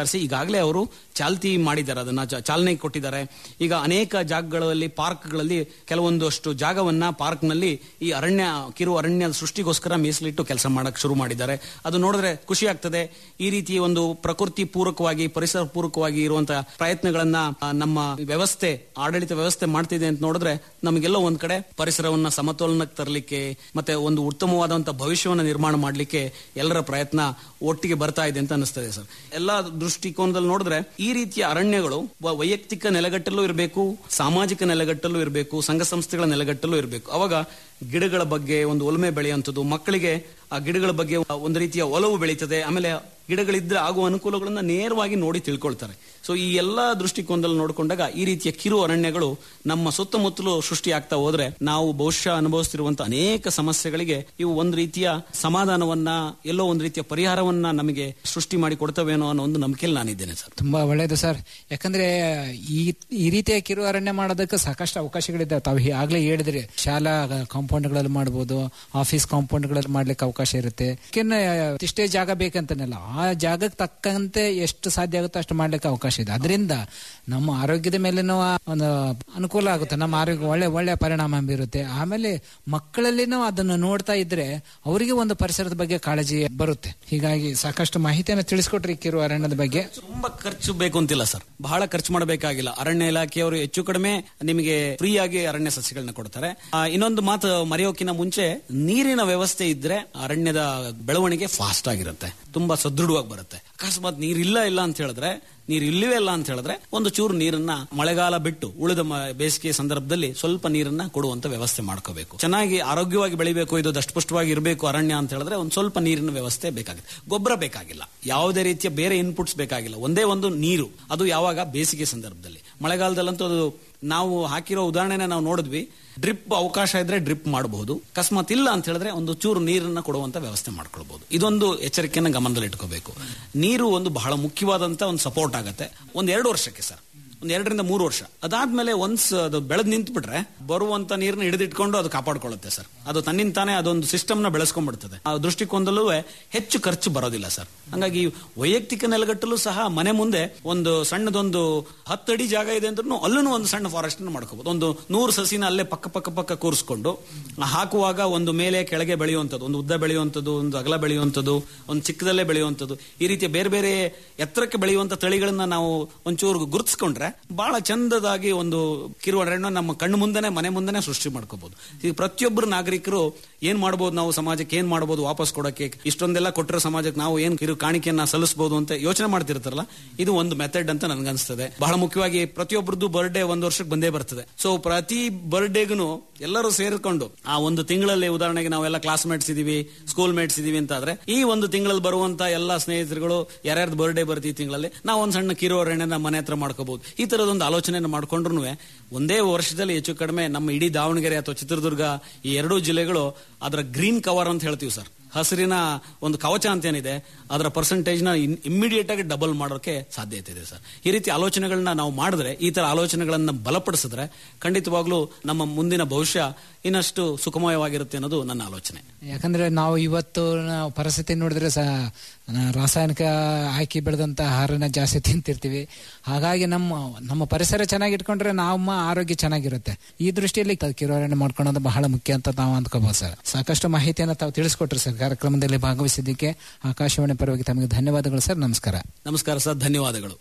ತಯಾರಿಸಿ ಈಗಾಗಲೇ ಅವರು ಚಾಲ್ತಿ ಮಾಡಿದ್ದಾರೆ ಅದನ್ನ ಚ- ಚಾಲನೆ ಕೊಟ್ಟಿದ್ದಾರೆ ಈಗ ಅನೇಕ ಜಾಗಗಳಲ್ಲಿ ಪಾರ್ಕ್ಗಳಲ್ಲಿ ಕೆಲವೊಂದಷ್ಟು ಜಾಗವನ್ನ ಪಾರ್ಕ್ನಲ್ಲಿ ಈ ಅರಣ್ಯ ಕಿರು ಅರಣ್ಯ ಸೃಷ್ಟಿಗೋಸ್ಕರ ಮೀಸಲಿಟ್ಟು ಕೆಲಸ ಮಾಡಕ್ ಶುರು ಮಾಡಿದ್ದಾರೆ ಅದು ನೋಡಿದ್ರೆ ಖುಷಿ ಆಗ್ತದೆ ಈ ರೀತಿ ಒಂದು ಪ್ರಕೃತಿ ಪೂರಕವಾಗಿ ಪರಿಸರ ಪೂರಕವಾಗಿ ಇರುವಂತಹ ಪ್ರಯತ್ನಗಳನ್ನ ಆ, ನಮ್ಮ ವ್ಯವಸ್ಥೆ ಆಡಳಿತ ವ್ಯವಸ್ಥೆ ಮಾಡ್ತಿದೆ ಅಂತ ನೋಡಿದ್ರೆ ನಮಗೆಲ್ಲೋ ಒಂದ್ ಕಡೆ ಪರಿಸರವನ್ನ ಸಮತೋಲನಕ್ಕೆ ತರಲಿಕ್ಕೆ ಮತ್ತೆ ಒಂದು ಉತ್ತಮವಾದಂತಹ ಭವಿಷ್ಯವನ್ನ ನಿರ್ಮಾಣ ಮಾಡಲಿಕ್ಕೆ ಎಲ್ಲರ ಪ್ರಯತ್ನ ಒಟ್ಟಿಗೆ ಬರ್ತಾ ಇದೆ ಅಂತ ಅನಿಸ್ತದೆ ಸರ್ ಎಲ್ಲಾ ದೃಷ್ಟಿಕೋನದಲ್ಲಿ ನೋಡಿದ್ರೆ ಈ ರೀತಿಯ ಅರಣ್ಯಗಳು ವ- ವೈಯಕ್ತಿಕ ನೆಲೆಗಟ್ಟಲ್ಲೂ ಇರಬೇಕು ಸಾಮಾಜಿಕ ನೆಲೆಗಟ್ಟಲ್ಲೂ ಇರಬೇಕು ಸಂಘ ಸಂಸ್ಥೆಗಳ ನೆಲೆಗಟ್ಟಲ್ಲೂ ಇರಬೇಕು ಅವಾಗ ಗಿಡಗಳ ಬಗ್ಗೆ ಒಂದು ಒಲಮೆ ಬೆಳೆಯುವಂಥದ್ದು ಮಕ್ಕಳಿಗೆ ಆ ಗಿಡಗಳ ಬಗ್ಗೆ ಒಂದು ರೀತಿಯ ಒಲವು ಬೆಳೀತದೆ ಆಮೇಲೆ ಗಿಡಗಳಿದ್ರೆ ಆಗುವ ಅನುಕೂಲಗಳನ್ನ ನೇರವಾಗಿ ನೋಡಿ ತಿಳ್ಕೊಳ್ತಾರೆ ಸೊ ಈ ಎಲ್ಲಾ ದೃಷ್ಟಿಕೋನದಲ್ಲಿ ನೋಡಿಕೊಂಡಾಗ ಈ ರೀತಿಯ ಕಿರು ಅರಣ್ಯಗಳು ನಮ್ಮ ಸುತ್ತಮುತ್ತಲು ಸೃಷ್ಟಿಯಾಗ್ತಾ ಹೋದ್ರೆ ನಾವು ಬಹುಶಃ ಅನುಭವಿಸ್ತಿರುವಂತಹ ಅನೇಕ ಸಮಸ್ಯೆಗಳಿಗೆ ಇವು ಒಂದು ರೀತಿಯ ಸಮಾಧಾನವನ್ನ ಎಲ್ಲೋ ಒಂದು ರೀತಿಯ ಪರಿಹಾರವನ್ನ ನಮಗೆ ಸೃಷ್ಟಿ ಮಾಡಿ ಕೊಡ್ತವೇನೋ ಅನ್ನೋ ಒಂದು ನಂಬಿಕೆಯಲ್ಲಿ ನಾನಿದ್ದೇನೆ ಸರ್ ತುಂಬಾ ಒಳ್ಳೇದು ಸರ್ ಯಾಕಂದ್ರೆ ಈ ಈ ರೀತಿಯ ಕಿರು ಅರಣ್ಯ ಮಾಡೋದಕ್ಕೆ ಸಾಕಷ್ಟು ಅವಕಾಶಗಳಿದ್ದಾವೆ ತಾವು ಆಗ್ಲೇ ಹೇಳಿದ್ರಿ ಶಾಲಾ ಕಾಂಪೌಂಡ್ಗಳಲ್ಲಿ ಮಾಡ್ಬೋದು ಆಫೀಸ್ ಕಾಂಪೌಂಡ್ಗಳಲ್ಲಿ ಮಾಡ್ಲಿಕ್ಕೆ ಅವಕಾಶ ಇರುತ್ತೆ ಯಾಕೆಂದ್ರೆ ಇಷ್ಟೇ ಜಾಗ ಬೇಕಂತನಲ್ಲ ಆ ಜಾಗಕ್ಕೆ ತಕ್ಕಂತೆ ಎಷ್ಟು ಸಾಧ್ಯ ಆಗುತ್ತೋ ಅಷ್ಟು ಮಾಡ್ಲಿಕ್ಕೆ ಅವಕಾಶ ಇದೆ ಅದರಿಂದ ನಮ್ಮ ಆರೋಗ್ಯದ ಮೇಲೇನೂ ಒಂದು ಅನುಕೂಲ ಆಗುತ್ತೆ ನಮ್ಮ ಆರೋಗ್ಯ ಒಳ್ಳೆ ಒಳ್ಳೆ ಪರಿಣಾಮ ಬೀರುತ್ತೆ ಆಮೇಲೆ ಮಕ್ಕಳಲ್ಲಿನೂ ಅದನ್ನು ನೋಡ್ತಾ ಇದ್ರೆ ಅವರಿಗೆ ಒಂದು ಪರಿಸರದ ಬಗ್ಗೆ ಕಾಳಜಿ ಬರುತ್ತೆ ಹೀಗಾಗಿ ಸಾಕಷ್ಟು ಮಾಹಿತಿಯನ್ನು ತಿಳಿಸ್ಕೊಟ್ರಿ ಕಿರು ಅರಣ್ಯದ ಬಗ್ಗೆ ತುಂಬಾ ಖರ್ಚು ಬೇಕು ಅಂತಿಲ್ಲ ಸರ್ ಬಹಳ ಖರ್ಚು ಮಾಡಬೇಕಾಗಿಲ್ಲ ಅರಣ್ಯ ಇಲಾಖೆಯವರು ಹೆಚ್ಚು ಕಡಿಮೆ ನಿಮಗೆ ಫ್ರೀ ಆಗಿ ಅರಣ್ಯ ಸಸ್ಯಗಳನ್ನ ಕೊಡ್ತಾರೆ ಆ, ಇನ್ನೊಂದು ಮಾತು ಮರೆಯೋಕಿನ ಮುಂಚೆ ನೀರಿನ ವ್ಯವಸ್ಥೆ ಇದ್ರೆ ಅರಣ್ಯದ ಬೆಳವಣಿಗೆ ಫಾಸ್ಟ್ ಆಗಿರುತ್ತೆ ತುಂಬಾ ಸದೃಢವಾಗಿ ಬರುತ್ತೆ ಅಕಸ್ಮಾತ್ ನೀರಿಲ್ಲ ಇಲ್ಲ ಅಂತ ಹೇಳಿದ್ರೆ ನೀರು ಇಲ್ಲವೇ ಇಲ್ಲ ಅಂತ ಹೇಳಿದ್ರೆ ಒಂದು ಚೂರು ನೀರನ್ನ ಮಳೆಗಾಲ ಬಿಟ್ಟು ಉಳಿದ ಮ- ಬೇಸಿಗೆ ಸಂದರ್ಭದಲ್ಲಿ ಸ್ವಲ್ಪ ನೀರನ್ನ ಕೊಡುವಂತ ವ್ಯವಸ್ಥೆ ಮಾಡ್ಕೋಬೇಕು ಚೆನ್ನಾಗಿ ಆರೋಗ್ಯವಾಗಿ ಬೆಳಿಬೇಕು ಇದು ದಷ್ಟಪುಷ್ಟವಾಗಿ ಇರಬೇಕು ಅರಣ್ಯ ಅಂತ ಹೇಳಿದ್ರೆ ಒಂದು ಸ್ವಲ್ಪ ನೀರಿನ ವ್ಯವಸ್ಥೆ ಬೇಕಾಗುತ್ತೆ ಗೊಬ್ಬರ ಬೇಕಾಗಿಲ್ಲ ಯಾವುದೇ ರೀತಿಯ ಬೇರೆ ಇನ್ಪುಟ್ಸ್ ಬೇಕಾಗಿಲ್ಲ ಒಂದೇ ಒಂದು ನೀರು ಅದು ಯಾವಾಗ ಬೇಸಿಗೆ ಸಂದರ್ಭದಲ್ಲಿ ಮಳೆಗಾಲದಲ್ಲಂತೂ ಅದು ನಾವು ಹಾಕಿರೋ ಉದಾಹರಣೆನ ನಾವು ನೋಡಿದ್ವಿ ಡ್ರಿಪ್ ಅವಕಾಶ ಇದ್ರೆ ಡ್ರಿಪ್ ಮಾಡಬಹುದು ಅಕಸ್ಮಾತ್ ಇಲ್ಲ ಅಂತ ಹೇಳಿದ್ರೆ ಒಂದು ಚೂರು ನೀರನ್ನ ಕೊಡುವಂತ ವ್ಯವಸ್ಥೆ ಮಾಡ್ಕೊಳ್ಬಹುದು ಇದೊಂದು ಎಚ್ಚರಿಕೆಯನ್ನು ಗಮನದಲ್ಲಿ ಇಟ್ಕೋಬೇಕು ನೀರು ಒಂದು ಬಹಳ ಮುಖ್ಯವಾದಂತ ಒಂದು ಸಪೋರ್ಟ್ ಆಗುತ್ತೆ ಒಂದ್ ಎರಡು ವರ್ಷಕ್ಕೆ ಸರ್ ಒಂದ್ ಎರಡರಿಂದ ಮೂರು ವರ್ಷ ಅದಾದ್ಮೇಲೆ ಒನ್ಸ್ ಅದು ಬೆಳೆದ್ ನಿಂತು ಬಿಟ್ರೆ ಬರುವಂತ ನೀರನ್ನ ಹಿಡಿದಿಟ್ಕೊಂಡು ಅದು ಕಾಪಾಡ್ಕೊಳ್ಳುತ್ತೆ ಸರ್ ಅದು ತನ್ನಿಂದ ತಾನೇ ಅದೊಂದು ಸಿಸ್ಟಮ್ ನ ಬೆಳೆಸ್ಕೊಂಡ್ಬಿಡ್ತದೆ ಆ ದೃಷ್ಟಿಕೋನದಲ್ಲೂ ಹೆಚ್ಚು ಖರ್ಚು ಬರೋದಿಲ್ಲ ಸರ್ ಹಂಗಾಗಿ ವೈಯಕ್ತಿಕ ನೆಲಗಟ್ಟಲು ಸಹ ಮನೆ ಮುಂದೆ ಒಂದು ಸಣ್ಣದೊಂದು ಹತ್ತಡಿ ಜಾಗ ಇದೆ ಅಂದ್ರೂ ಅಲ್ಲೂ ಒಂದು ಸಣ್ಣ ಫಾರೆಸ್ಟ್ ಮಾಡ್ಕೋಬಹುದು ಒಂದು ನೂರು ಸಸಿನ ಅಲ್ಲೇ ಪಕ್ಕ ಪಕ್ಕ ಪಕ್ಕ ಕೂರಿಸ್ಕೊಂಡು ಹಾಕುವಾಗ ಒಂದು ಮೇಲೆ ಕೆಳಗೆ ಬೆಳೆಯುವಂಥದ್ದು ಒಂದು ಉದ್ದ ಬೆಳೆಯುವಂಥದ್ದು ಒಂದು ಅಗಲ ಬೆಳೆಯುವಂಥದ್ದು ಒಂದು ಚಿಕ್ಕದಲ್ಲೇ ಬೆಳೆಯುವಂಥದ್ದು ಈ ರೀತಿಯ ಬೇರೆ ಬೇರೆ ಎತ್ತರಕ್ಕೆ ಬೆಳೆಯುವಂತ ತಳಿಗಳನ್ನ ನಾವು ಒಂಚೂರು ಗುರುತಿಸ್ಕೊಂಡ್ರೆ ಬಹಳ ಚಂದದಾಗಿ ಒಂದು ಕಿರು ಅರಣ್ಯ ನಮ್ಮ ಕಣ್ಣು ಮುಂದೆನೆ ಮನೆ ಮುಂದೆನೆ ಸೃಷ್ಟಿ ಮಾಡ್ಕೋಬಹುದು ಈಗ ಪ್ರತಿಯೊಬ್ಬರು ನಾಗರಿಕರು ಏನ್ ಮಾಡಬಹುದು ನಾವು ಸಮಾಜಕ್ಕೆ ಏನ್ ಮಾಡಬಹುದು ವಾಪಸ್ ಕೊಡಕ್ಕೆ ಇಷ್ಟೊಂದೆಲ್ಲ ಕೊಟ್ಟರೆ ಸಮಾಜಕ್ಕೆ ನಾವು ಏನ್ ಕಿರು ಕಾಣಿಕೆಯನ್ನ ಸಲ್ಲಿಸಬಹುದು ಅಂತ ಯೋಚನೆ ಮಾಡ್ತಿರ್ತಾರಲ್ಲ ಇದು ಒಂದು ಮೆಥಡ್ ಅಂತ ನನ್ಗನ್ಸ್ತದೆ ಬಹಳ ಮುಖ್ಯವಾಗಿ ಪ್ರತಿಯೊಬ್ಬರದ್ದು ಬರ್ಡೇ ಒಂದು ವರ್ಷಕ್ಕೆ ಬಂದೇ ಬರ್ತದೆ ಸೊ ಪ್ರತಿ ಬರ್ಡೇಗೂ ಎಲ್ಲರೂ ಸೇರಿಕೊಂಡು ಆ ಒಂದು ತಿಂಗಳಲ್ಲಿ ಉದಾಹರಣೆಗೆ ನಾವೆಲ್ಲ ಕ್ಲಾಸ್ಮೇಟ್ಸ್ ಇದೀವಿ ಸ್ಕೂಲ್ ಮೇಟ್ಸ್ ಇದೀವಿ ಅಂತ ಆದ್ರೆ ಈ ಒಂದು ತಿಂಗಳಲ್ಲಿ ಬರುವಂತ ಎಲ್ಲಾ ಸ್ನೇಹಿತರುಗಳು ಯಾರ್ಯಾರ್ದು ಬರ್ಡೇ ಬರುತ್ತೆ ಈ ತಿಂಗಳಲ್ಲಿ ನಾವು ಒಂದ್ ಸಣ್ಣ ಕಿರು ಅರಣ್ಯನ ಮನೆ ಹತ್ರ ಮಾಡ್ಕೋಬಹುದು ಈ ತರದೊಂದು ಆಲೋಚನೆಯನ್ನು ಮಾಡ್ಕೊಂಡ್ರು ಒಂದೇ ವರ್ಷದಲ್ಲಿ ಹೆಚ್ಚು ಕಡಿಮೆ ನಮ್ಮ ಇಡೀ ದಾವಣಗೆರೆ ಅಥವಾ ಚಿತ್ರದುರ್ಗ ಈ ಎರಡೂ ಜಿಲ್ಲೆಗಳು ಅದರ ಗ್ರೀನ್ ಕವರ್ ಅಂತ ಹೇಳ್ತೀವಿ ಸರ್ ಹಸಿರಿನ ಒಂದು ಕವಚ ಅಂತ ಏನಿದೆ ಅದರ ಪರ್ಸೆಂಟೇಜ್ ನ ಇಮ್ಮಿಡಿಯೇಟ್ ಆಗಿ ಡಬಲ್ ಮಾಡೋಕೆ ಸಾಧ್ಯತೆ ಇದೆ ಸರ್ ಈ ರೀತಿ ಆಲೋಚನೆಗಳನ್ನ ನಾವು ಮಾಡಿದ್ರೆ ಈ ತರ ಆಲೋಚನೆಗಳನ್ನ ಬಲಪಡಿಸಿದ್ರೆ ಖಂಡಿತವಾಗ್ಲೂ ನಮ್ಮ ಮುಂದಿನ ಭವಿಷ್ಯ ಇನ್ನಷ್ಟು ಸುಖಮಯವಾಗಿರುತ್ತೆ ಅನ್ನೋದು ನನ್ನ ಆಲೋಚನೆ ಯಾಕಂದ್ರೆ ನಾವು ಇವತ್ತು ನಾವು ಪರಿಸ್ಥಿತಿ ನೋಡಿದ್ರೆ ಸ ನ- ರಾಸಾಯನಿಕ ಹಾಕಿ ಬೆಳೆದಂತ ಆಹಾರನ ಜಾಸ್ತಿ ತಿಂತಿರ್ತೀವಿ ಹಾಗಾಗಿ ನಮ್ಮ ನಮ್ಮ ಪರಿಸರ ಚೆನ್ನಾಗಿ ಇಟ್ಕೊಂಡ್ರೆ ನಮ್ಮ ಆರೋಗ್ಯ ಚೆನ್ನಾಗಿರುತ್ತೆ ಈ ದೃಷ್ಟಿಯಲ್ಲಿ ತ- ಕಿರುವರಣೆ ಮಾಡ್ಕೊಳ್ಳೋದು ಬಹಳ ಮುಖ್ಯ ಅಂತ ನಾವು ಅಂದ್ಕೋಬಹುದು ಸರ್ ಸಾಕಷ್ಟು ಮಾಹಿತಿಯನ್ನು ತಾವು ತಿಳಿಸ್ಕೊಟ್ರಿ ಸರ್ ಕಾರ್ಯಕ್ರಮದಲ್ಲಿ ಭಾಗವಹಿಸಿದ್ದಕ್ಕೆ ಆಕಾಶವಾಣಿ ಪರವಾಗಿ ತಮಗೆ ಧನ್ಯವಾದಗಳು ಸರ್ ನಮಸ್ಕಾರ ನಮಸ್ಕಾರ ಸರ್ ಧನ್ಯವಾದಗಳು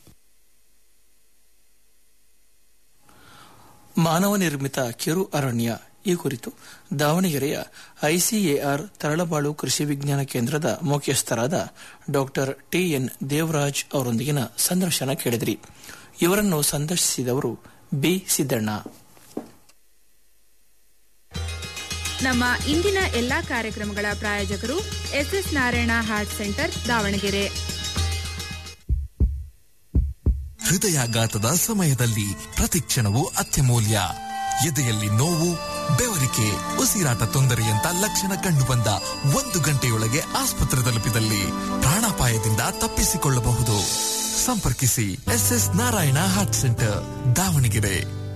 ಮಾನವ ನಿರ್ಮಿತ ಕಿರು ಅರಣ್ಯ ಈ ಕುರಿತು ದಾವಣಗೆರೆಯ ಐಸಿಎಆರ್ ತರಳಬಾಳು ಕೃಷಿ ವಿಜ್ಞಾನ ಕೇಂದ್ರದ ಮುಖ್ಯಸ್ಥರಾದ ಡಾಕ್ಟರ್ ಟಿಎನ್ ದೇವರಾಜ್ ಅವರೊಂದಿಗಿನ ಸಂದರ್ಶನ ಕೇಳಿದ್ರಿ ಇವರನ್ನು ಸಂದರ್ಶಿಸಿದವರು ಬಿ ಸಿದ್ದಣ್ಣ ನಮ್ಮ ಇಂದಿನ ಎಲ್ಲಾ ಕಾರ್ಯಕ್ರಮಗಳ ಪ್ರಾಯೋಜಕರು SS Narayana heart centre Davanagere ಹೃದಯಾಘಾತದ ಸಮಯದಲ್ಲಿ ಪ್ರತಿಕ್ಷಣವು ಅತ್ಯಮೂಲ್ಯ ಎದೆಯಲ್ಲಿ ನೋವು ಬೆವರಿಕೆ ಉಸಿರಾಟ ತೊಂದರೆಯಂತ ಲಕ್ಷಣ ಕಂಡುಬಂದ ಒಂದು ಗಂಟೆಯೊಳಗೆ ಆಸ್ಪತ್ರೆ ತಲುಪಿದಲ್ಲಿ ಪ್ರಾಣಾಪಾಯದಿಂದ ತಪ್ಪಿಸಿಕೊಳ್ಳಬಹುದು ಸಂಪರ್ಕಿಸಿ SS Narayana heart centre Davanagere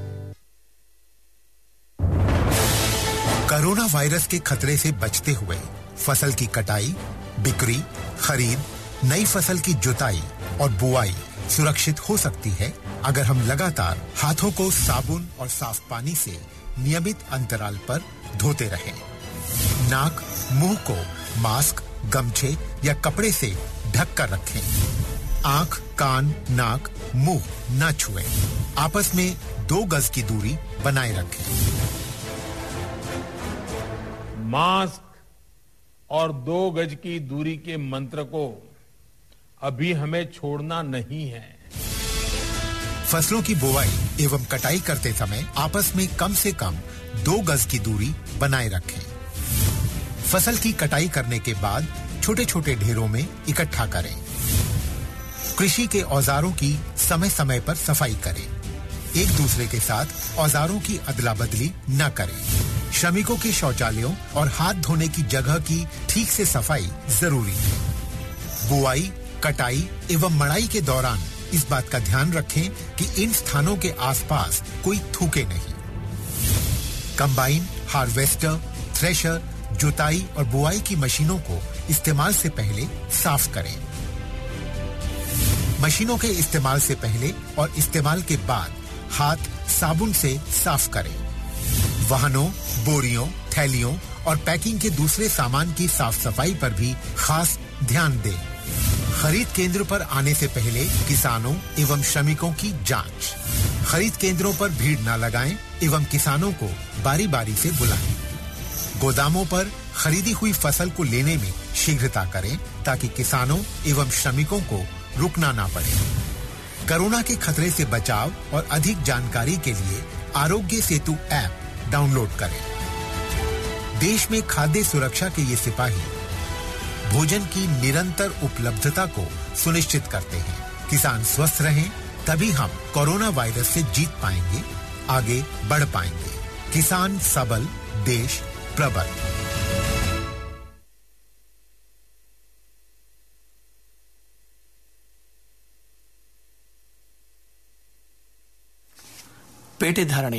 corona virus के खतरे से बचते हुए फसल की कटाई बिक्री खरीद नई फसल की जुताई और बुआई सुरक्षित हो सकती है अगर हम लगातार हाथों को साबुन और साफ पानी से नियमित अंतराल पर धोते रहें। नाक मुंह को मास्क गमछे या कपड़े से ढक कर रखें आंख कान नाक मुंह न छुएं। आपस में दो गज की दूरी बनाए रखें मास्क और दो गज की दूरी के मंत्र को अभी हमें छोड़ना नहीं है फसलों की बुवाई एवं कटाई करते समय आपस में कम से कम दो गज की दूरी बनाए रखें फसल की कटाई करने के बाद छोटे छोटे ढेरों में इकट्ठा करें कृषि के औजारों की समय समय पर सफाई करें एक दूसरे के साथ औजारों की अदला बदली न करें श्रमिकों के शौचालयों और हाथ धोने की जगह की ठीक से सफाई जरूरी है बुआई कटाई एवं मड़ाई के दौरान इस बात का ध्यान रखें कि इन स्थानों के आसपास कोई थूके नहीं कंबाइन हार्वेस्टर थ्रेशर जुताई और बुआई की मशीनों को इस्तेमाल से पहले साफ करें मशीनों के इस्तेमाल से पहले और इस्तेमाल के बाद हाथ साबुन से साफ करें वाहनों बोरियों थैलियों और पैकिंग के दूसरे सामान की साफ सफाई पर भी खास ध्यान दें खरीद केंद्र पर आने से पहले किसानों एवं श्रमिकों की जांच खरीद केंद्रों पर भीड़ न लगाएं एवं किसानों को बारी बारी से बुलाएं गोदामों पर खरीदी हुई फसल को लेने में शीघ्रता करें ताकि किसानों एवं श्रमिकों को रुकना ना पड़े कोरोना के खतरे से बचाव और अधिक जानकारी के लिए आरोग्य सेतु ऐप डाउनलोड करें देश में खाद्य सुरक्षा के ये सिपाही भोजन की निरंतर उपलब्धता को सुनिश्चित करते हैं किसान स्वस्थ रहें तभी हम कोरोना वायरस से जीत पाएंगे आगे बढ़ पाएंगे किसान सबल देश प्रबल ಪೇಟೆ ಧಾರಣೆ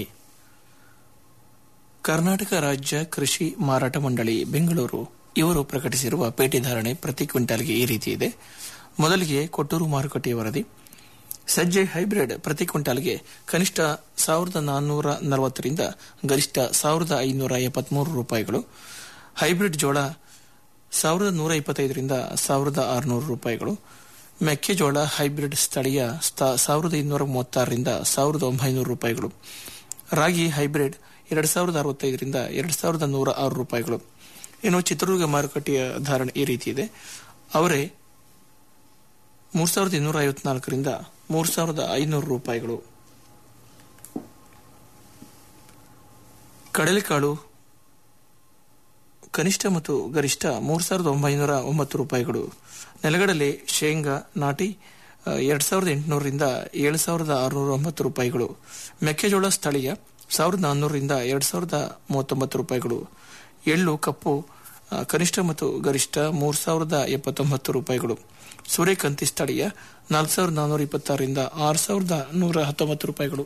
ಕರ್ನಾಟಕ ರಾಜ್ಯ ಕೃಷಿ ಮಾರಾಟ ಮಂಡಳಿ ಬೆಂಗಳೂರು ಇವರು ಪ್ರಕಟಿಸಿರುವ ಪೇಟೆ ಧಾರಣೆ ಪ್ರತಿ ಕ್ವಿಂಟಾಲ್ಗೆ ಈ ರೀತಿ ಇದೆ ಮೊದಲಿಗೆ ಕೊಟ್ಟೂರು ಮಾರುಕಟ್ಟೆಯ ವರದಿ ಸಜ್ಜೆ ಹೈಬ್ರಿಡ್ ಪ್ರತಿ ಕ್ವಿಂಟಾಲ್ಗೆ ಕನಿಷ್ಠ ಸಾವಿರದ ನಾನ್ನೂರ ನಲವತ್ತರಿಂದ ಗರಿಷ್ಠ ಸಾವಿರದ ಐನೂರ ಎಪ್ಪತ್ಮೂರು ರೂಪಾಯಿಗಳು ಹೈಬ್ರಿಡ್ ಜೋಳ ಸಾವಿರದ ನೂರ ಇಪ್ಪತ್ತೈದರಿಂದ ಸಾವಿರದ ಆರುನೂರು ರೂಪಾಯಿಗಳು ಮೆಕ್ಕೆಜೋಳ ಹೈಬ್ರಿಡ್ ಸ್ಥಳೀಯ ಸಾವಿರದ ಇನ್ನೂರ ಮೂವತ್ತಾರರಿಂದ ಸಾವಿರದ ಒಂಬೈನೂರು ರೂಪಾಯಿಗಳು ರಾಗಿ ಹೈಬ್ರಿಡ್ ಎರಡು ಸಾವಿರದ ಅರವತ್ತೈದರಿಂದ ಎರಡು ಸಾವಿರದ ನೂರ ಆರು ರೂಪಾಯಿಗಳು ಇನ್ನು ಚಿತ್ರದುರ್ಗ ಮಾರುಕಟ್ಟೆಯ ಧಾರಣೆ ಈ ರೀತಿ ಇದೆ ಅವರೇ ಮೂರ್ ಸಾವಿರದ ಇನ್ನೂರ ಐವತ್ನಾಲ್ಕರಿಂದ ಮೂರ್ ಸಾವಿರದ ಐನೂರು ರೂಪಾಯಿಗಳು ಕಡಲೆಕಾಳು ಕನಿಷ್ಠ ಮತ್ತು ಗರಿಷ್ಠ ಮೂರ್ ಸಾವಿರದ ಒಂಬೈನೂರ ಒಂಬತ್ತು ರೂಪಾಯಿಗಳು ನೆಲಗಡಲೆ ಶೇಂಗಾ ನಾಟಿ ಎರಡ್ ಸಾವಿರದ ಎಂಟುನೂರರಿಂದ ಏಳು ಸಾವಿರದ ಆರುನೂರ ಒಂಬತ್ತು ರೂಪಾಯಿಗಳು ಮೆಕ್ಕೆಜೋಳ ಸ್ಥಳೀಯ ಸಾವಿರದ ನಾನ್ನೂರರಿಂದ ಎರಡ್ ಸಾವಿರದ ಮೂವತ್ತೊಂಬತ್ತು ರೂಪಾಯಿಗಳು ಎಳ್ಳು ಕಪ್ಪು ಕನಿಷ್ಠ ಮತ್ತು ಗರಿಷ್ಠ ಮೂರ್ ಸಾವಿರದ ಎಪ್ಪತ್ತೊಂಬತ್ತು ರೂಪಾಯಿಗಳು ಸೂರ್ಯಕಾಂತಿ ಸ್ಥಳೀಯ ನಾಲ್ಕು ಸಾವಿರದ ನಾನ್ನೂರ ಇಪ್ಪತ್ತಾರರಿಂದ ಆರು ಸಾವಿರದ ನೂರ ಹತ್ತೊಂಬತ್ತು ರೂಪಾಯಿಗಳು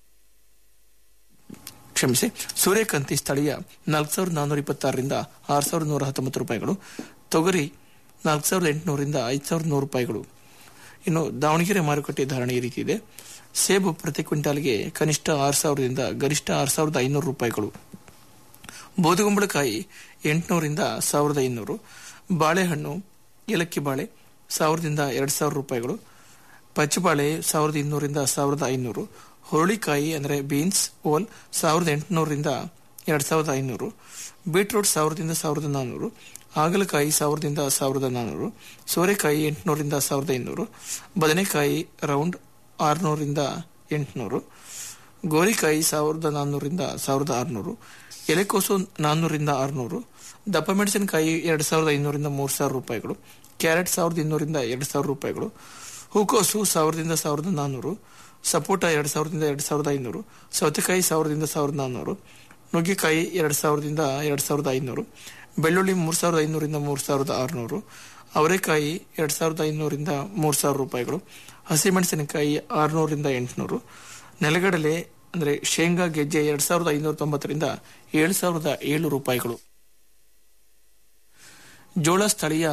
ಕ್ಷಮಿಸಿ ಸೂರ್ಯಕಾಂತಿ ಸ್ಥಳೀಯ ನಾಲ್ಕು ಸಾವಿರದ ನಾನ್ನೂರ ಇಪ್ಪತ್ತಾರರಿಂದ ಆರು ಸಾವಿರದ ನೂರ ಹತ್ತೊಂಬತ್ತು ರೂಪಾಯಿಗಳು ತೊಗರಿ ನಾಲ್ಕು ಸಾವಿರದ ಎಂಟುನೂರಿಂದ ಐದು ಸಾವಿರದ ನೂರು ರೂಪಾಯಿಗಳು ಇನ್ನು ದಾವಣಗೆರೆ ಮಾರುಕಟ್ಟೆ ಧಾರಣೆ ಈ ರೀತಿ ಇದೆ ಸೇಬು ಪ್ರತಿ ಕ್ವಿಂಟಾಲ್ಗೆ ಕನಿಷ್ಠ ಆರು ಸಾವಿರದಿಂದ ಗರಿಷ್ಠ ಆರು ಸಾವಿರದ ಐನೂರು ರೂಪಾಯಿಗಳು ಬೋಧಗುಂಬಳಕಾಯಿ ಎಂಟುನೂರಿಂದ ಸಾವಿರದ ಐನೂರು ಬಾಳೆಹಣ್ಣು ಏಲಕ್ಕಿ ಬಾಳೆ ಸಾವಿರದಿಂದ ಎರಡು ಸಾವಿರ ರೂಪಾಯಿಗಳು ಪಚ್ಚಬಾಳೆ ಸಾವಿರದ ಇನ್ನೂರಿಂದ ಸಾವಿರದ ಐನೂರು ಹುರುಳಿಕಾಯಿ ಅಂದರೆ ಬೀನ್ಸ್ ಓಲ್ ಸಾವಿರದ ಎಂಟುನೂರರಿಂದ ಎರಡು ಸಾವಿರದ ಐನೂರು ಬೀಟ್ರೂಟ್ ಸಾವಿರದಿಂದ ಸಾವಿರದ ನಾನ್ನೂರು ಹಾಗಲಕಾಯಿ ಸಾವಿರದಿಂದ ಸಾವಿರದ ನಾನ್ನೂರು ಸೋರೆಕಾಯಿ ಎಂಟುನೂರಿಂದ ಸಾವಿರದ ಐನೂರು ಬದನೆಕಾಯಿ ರೌಂಡ್ ಆರುನೂರಿಂದ ಎಂಟುನೂರು ಗೋರಿಕಾಯಿ ಸಾವಿರದ ನಾನ್ನೂರಿಂದ ಸಾವಿರದ ಆರುನೂರು ಎಲೆಕೋಸು ನಾನ್ನೂರಿಂದ ಆರುನೂರು ದಪ್ಪ ಮೆಣಸಿನಕಾಯಿ ಎರಡು ಸಾವಿರದ ಐನೂರಿಂದ ಮೂರು ಸಾವಿರ ರೂಪಾಯಿಗಳು ಕ್ಯಾರೆಟ್ ಸಾವಿರದ ಇನ್ನೂರಿಂದ ಎರಡು ಸಾವಿರ ರೂಪಾಯಿಗಳು ಹೂಕೋಸು ಸಾವಿರದಿಂದ ಸಾವಿರದ ನಾನ್ನೂರು ಸಪೋಟ ಎರಡು ಸಾವಿರದಿಂದ ಎರಡು ಸಾವಿರದ ಐನೂರು ಸೌತೆಕಾಯಿ ಸಾವಿರದಿಂದ ಸಾವಿರದ ನಾನ್ನೂರು ನುಗ್ಗೆಕಾಯಿ ಎರಡು ಸಾವಿರದಿಂದ ಎರಡು ಸಾವಿರದ ಐನೂರು ಬೆಳ್ಳುಳ್ಳಿ ಮೂರು ಸಾವಿರದ ಐನೂರಿಂದ ಮೂರು ಸಾವಿರದ ಆರುನೂರು ಅವರೆಕಾಯಿ ಎರಡು ಸಾವಿರದ ಐನೂರಿಂದ ಮೂರು ಸಾವಿರ ರೂಪಾಯಿಗಳು ಹಸಿಮೆಣಸಿನಕಾಯಿ ಆರುನೂರಿಂದ ಎಂಟುನೂರು ನೆಲಗಡಲೆ ಅಂದರೆ ಶೇಂಗಾ ಗೆಜ್ಜೆ ಎರಡು ಸಾವಿರದ ಐನೂರ ತೊಂಬತ್ತರಿಂದ ಏಳು ಸಾವಿರದ ಏಳು ರೂಪಾಯಿಗಳು ಜೋಳ ಸ್ಥಳೀಯ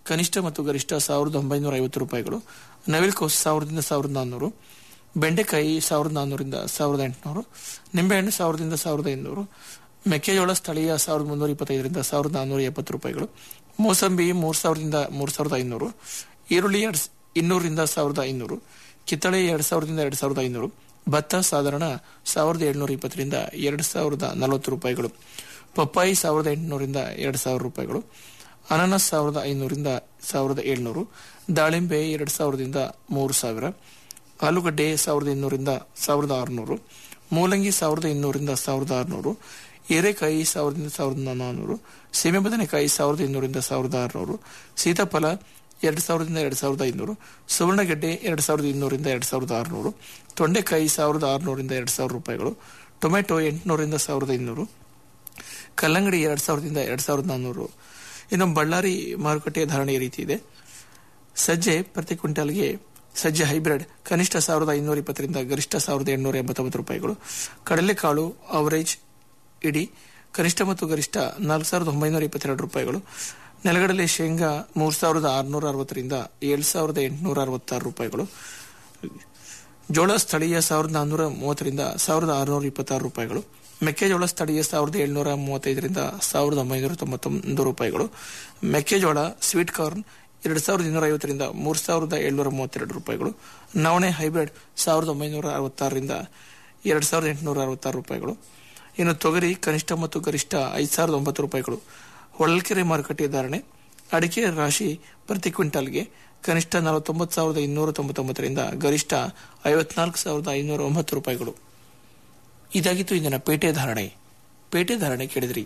ಕನಿಷ್ಠ ಮತ್ತು ಗರಿಷ್ಠ ಸಾವಿರದ ಒಂಬೈನೂರ ಐವತ್ತು ರೂಪಾಯಿಗಳು ನವಿಲ್ ಕೋಸ್ ಸಾವಿರದಿಂದ ಸಾವಿರದ ನಾನ್ನೂರು ಬೆಂಡೆಕಾಯಿ ಸಾವಿರದ ನಾನ್ನೂರಿಂದ ಸಾವಿರದ ಎಂಟುನೂರು ನಿಂಬೆಹಣ್ಣು ಸಾವಿರದಿಂದ ಸಾವಿರದ ಐನೂರು ಮೆಕ್ಕೆಜೋಳ ಸ್ಥಳೀಯ ಸಾವಿರದ ಮುನ್ನೂರ ಇಪ್ಪತ್ತೈದರಿಂದ ಸಾವಿರದ ನಾನ್ನೂರ ಎಪ್ಪತ್ತು ರೂಪಾಯಿಗಳು ಮೋಸಂಬಿ ಮೂರು ಸಾವಿರದಿಂದ ಮೂರು ಸಾವಿರದ ಐನೂರು ಈರುಳ್ಳಿ ಎರಡು ಇನ್ನೂರರಿಂದ ಸಾವಿರದ ಐನೂರು ಕಿತ್ತಳೆ ಎರಡು ಸಾವಿರದಿಂದ ಎರಡು ಸಾವಿರದ ಐನೂರು ಭತ್ತ ಸಾಧಾರಣ ಸಾವಿರದ ಏಳ್ನೂರ ಇಪ್ಪತ್ತರಿಂದ ಎರಡು ಸಾವಿರದ ನಲವತ್ತು ರೂಪಾಯಿಗಳು ಪಪ್ಪಾಯಿ ಸಾವಿರದ ಎಂಟುನೂರಿಂದ ಎರಡು ಸಾವಿರ ರೂಪಾಯಿಗಳು ಅನಾನಸ್ ಸಾವಿರದ ಐನೂರಿಂದ ಸಾವಿರದ ಏಳ್ನೂರು ದಾಳಿಂಬೆ ಎರಡು ಸಾವಿರದಿಂದ ಮೂರು ಸಾವಿರ ಆಲೂಗಡ್ಡೆ ಸಾವಿರದ ಇನ್ನೂರಿಂದ ಸಾವಿರದ ಆರುನೂರು ಮೂಲಂಗಿ ಸಾವಿರದ ಇನ್ನೂರಿಂದ ಸಾವಿರದ ಆರುನೂರು ಹೀರೆಕಾಯಿ ಸಾವಿರದಿಂದ ಸಾವಿರದ ನಾನ್ನೂರು ಸೀಮೆ ಬದನೆಕಾಯಿ ಸಾವಿರದ ಇನ್ನೂರಿಂದ ಸಾವಿರದ ಆರುನೂರು ಸೀತಾಫಲ ಎರಡು ಸಾವಿರದಿಂದ ಎರಡು ಸಾವಿರದ ಐನೂರು ಸುವರ್ಣಗೆಡ್ಡೆ ಎರಡು ಸಾವಿರದ ಇನ್ನೂರಿಂದ ಎರಡು ಸಾವಿರದ ಆರುನೂರು ತೊಂಡೆಕಾಯಿ ಸಾವಿರದ ಆರುನೂರಿಂದ ಎರಡು ಸಾವಿರ ರೂಪಾಯಿಗಳು ಟೊಮೆಟೊ ಎಂಟುನೂರಿಂದ ಸಾವಿರದ ಇನ್ನೂರು ಕಲ್ಲಂಗಡಿ ಎರಡು ಸಾವಿರದಿಂದ ಎರಡು ಸಾವಿರದ ನಾನ್ನೂರು ಇನ್ನು ಬಳ್ಳಾರಿ ಮಾರುಕಟ್ಟೆಯ ಧಾರಣೆಯ ರೀತಿ ಇದೆ ಸಜ್ಜೆ ಪ್ರತಿ ಕ್ವಿಂಟಾಲ್ಗೆ ಸಜ್ಜೆ ಹೈಬ್ರಿಡ್ ಕನಿಷ್ಠ ಸಾವಿರದ ಐನೂರ ಇಪ್ಪತ್ತರಿಂದ ಗರಿಷ್ಠ ಸಾವಿರದ ಎಂಟುನೂರ ಎಂಬತ್ತೊಂಬತ್ತು ರೂಪಾಯಿಗಳು ಕಡಲೆಕಾಳು ಅವರೇಜ್ ಇಡಿ ಕನಿಷ್ಠ ಮತ್ತು ಗರಿಷ್ಠ ನಾಲ್ಕು ಸಾವಿರದ ಒಂಬೈನೂರ ಇಪ್ಪತ್ತೆರಡು ರೂಪಾಯಿಗಳು ನೆಲಗಡಲೆ ಶೇಂಗಾ ಮೂರು ಸಾವಿರದ ಆರುನೂರ ಅರವತ್ತರಿಂದ ಏಳು ಸಾವಿರದ ಎಂಟುನೂರ ಅರವತ್ತಾರು ರೂಪಾಯಿಗಳು ಜೋಳ ಸ್ಥಳೀಯ ಸಾವಿರದ ನಾನ್ನೂರ ಮೂವತ್ತರಿಂದ ಸಾವಿರದ ಆರುನೂರ ಇಪ್ಪತ್ತಾರು ರೂಪಾಯಿಗಳು ಮೆಕ್ಕೆಜೋಳ ಸ್ಥಳೀಯ ಸಾವಿರದ ಏಳ್ನೂರ ಮೂವತ್ತೈದರಿಂದ ಸಾವಿರದ ಒಂಬೈನೂರ ತೊಂಬತ್ತೊಂದು ರೂಪಾಯಿಗಳು ಮೆಕ್ಕೆಜೋಳ ಸ್ವೀಟ್ ಕಾರ್ನ್ ಎರಡು ಸಾವಿರದ ಇನ್ನೂರ ಐವತ್ತರಿಂದ ಮೂರು ಸಾವಿರದ ಏಳ್ನೂರ ಮೂವತ್ತೆರಡು ರೂಪಾಯಿಗಳು ನವಣೆ ಹೈಬ್ರಿಡ್ ಸಾವಿರದ ಒಂಬೈನೂರ ಅರವತ್ತಾರರಿಂದ ಎರಡು ಸಾವಿರದ ಎಂಟುನೂರ ಅರವತ್ತಾರು ರೂಪಾಯಿಗಳು ಇನ್ನು ತೊಗರಿ ಕನಿಷ್ಠ ಮತ್ತು ಗರಿಷ್ಠ ಐದು ಸಾವಿರದ ಒಂಬತ್ತು ರೂಪಾಯಿಗಳು ಹೊಳಲ್ಕೆರೆ ಮಾರುಕಟ್ಟೆಯ ಧಾರಣೆ ಅಡಿಕೆ ರಾಶಿ ಪ್ರತಿ ಕ್ವಿಂಟಾಲ್ಗೆ ಕನಿಷ್ಠ ನಲವತ್ತೊಂಬತ್ತು ಸಾವಿರದ ಇನ್ನೂರ ತೊಂಬತ್ತೊಂಬತ್ತರಿಂದ ಗರಿಷ್ಠ ಐವತ್ನಾಲ್ಕು ಸಾವಿರದ ಐನೂರ ಒಂಬತ್ತು ರೂಪಾಯಿಗಳು ಇದಾಗಿತ್ತು ಇಂದಿನ ಪೇಟೆ ಧಾರಣೆ ಪೇಟೆ ಧಾರಣೆ ಕೇಳಿದ್ರಿ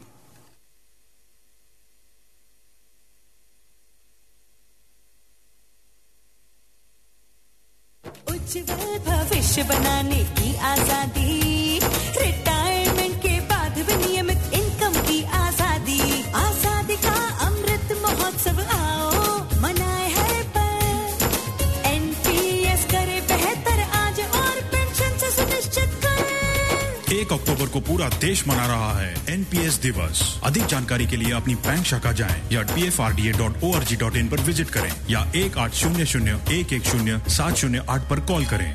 उज्जवल भविष्य बनाने की आजादी रिटायरमेंट के बाद भी नियमित इनकम की आजादी आजादी का अमृत महोत्सव आओ मनाए है पर एनपीएस करे बेहतर आज और पेंशन से सुनिश्चित कर एक अक्टूबर को पूरा देश मना रहा है एनपीएस दिवस अधिक जानकारी के लिए अपनी बैंक शाखा जाएं या P F R D A dot O R G dot in पर विजिट करें या एक आठ शून्य शून्य एक एक शून्य सात शून्य आठ पर कॉल करें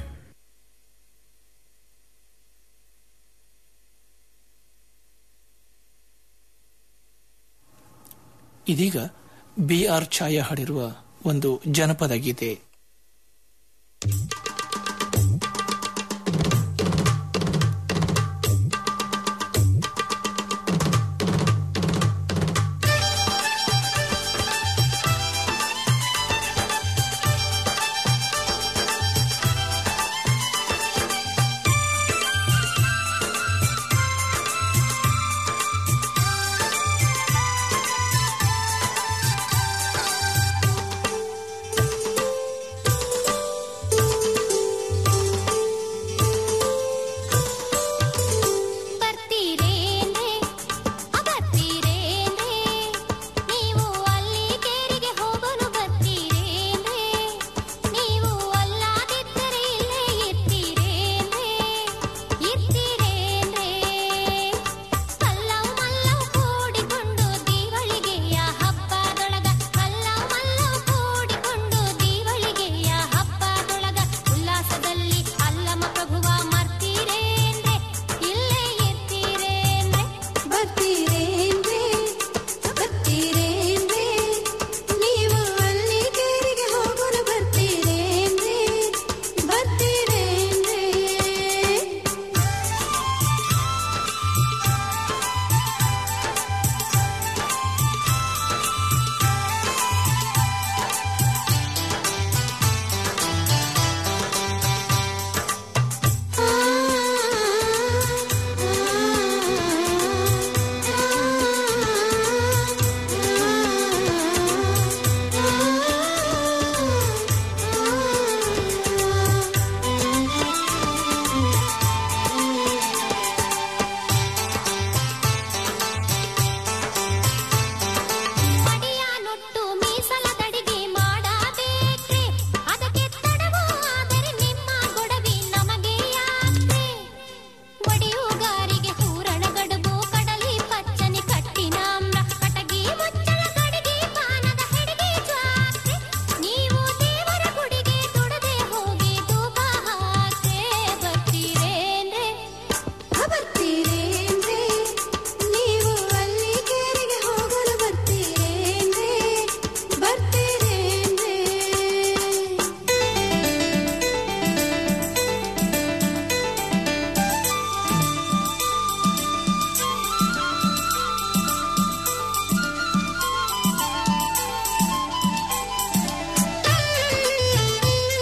ಇದೀಗ ಬಿ ಆರ್ ಛಾಯಾ ಹಾಡಿರುವ ಒಂದು ಜನಪದ ಗೀತೆ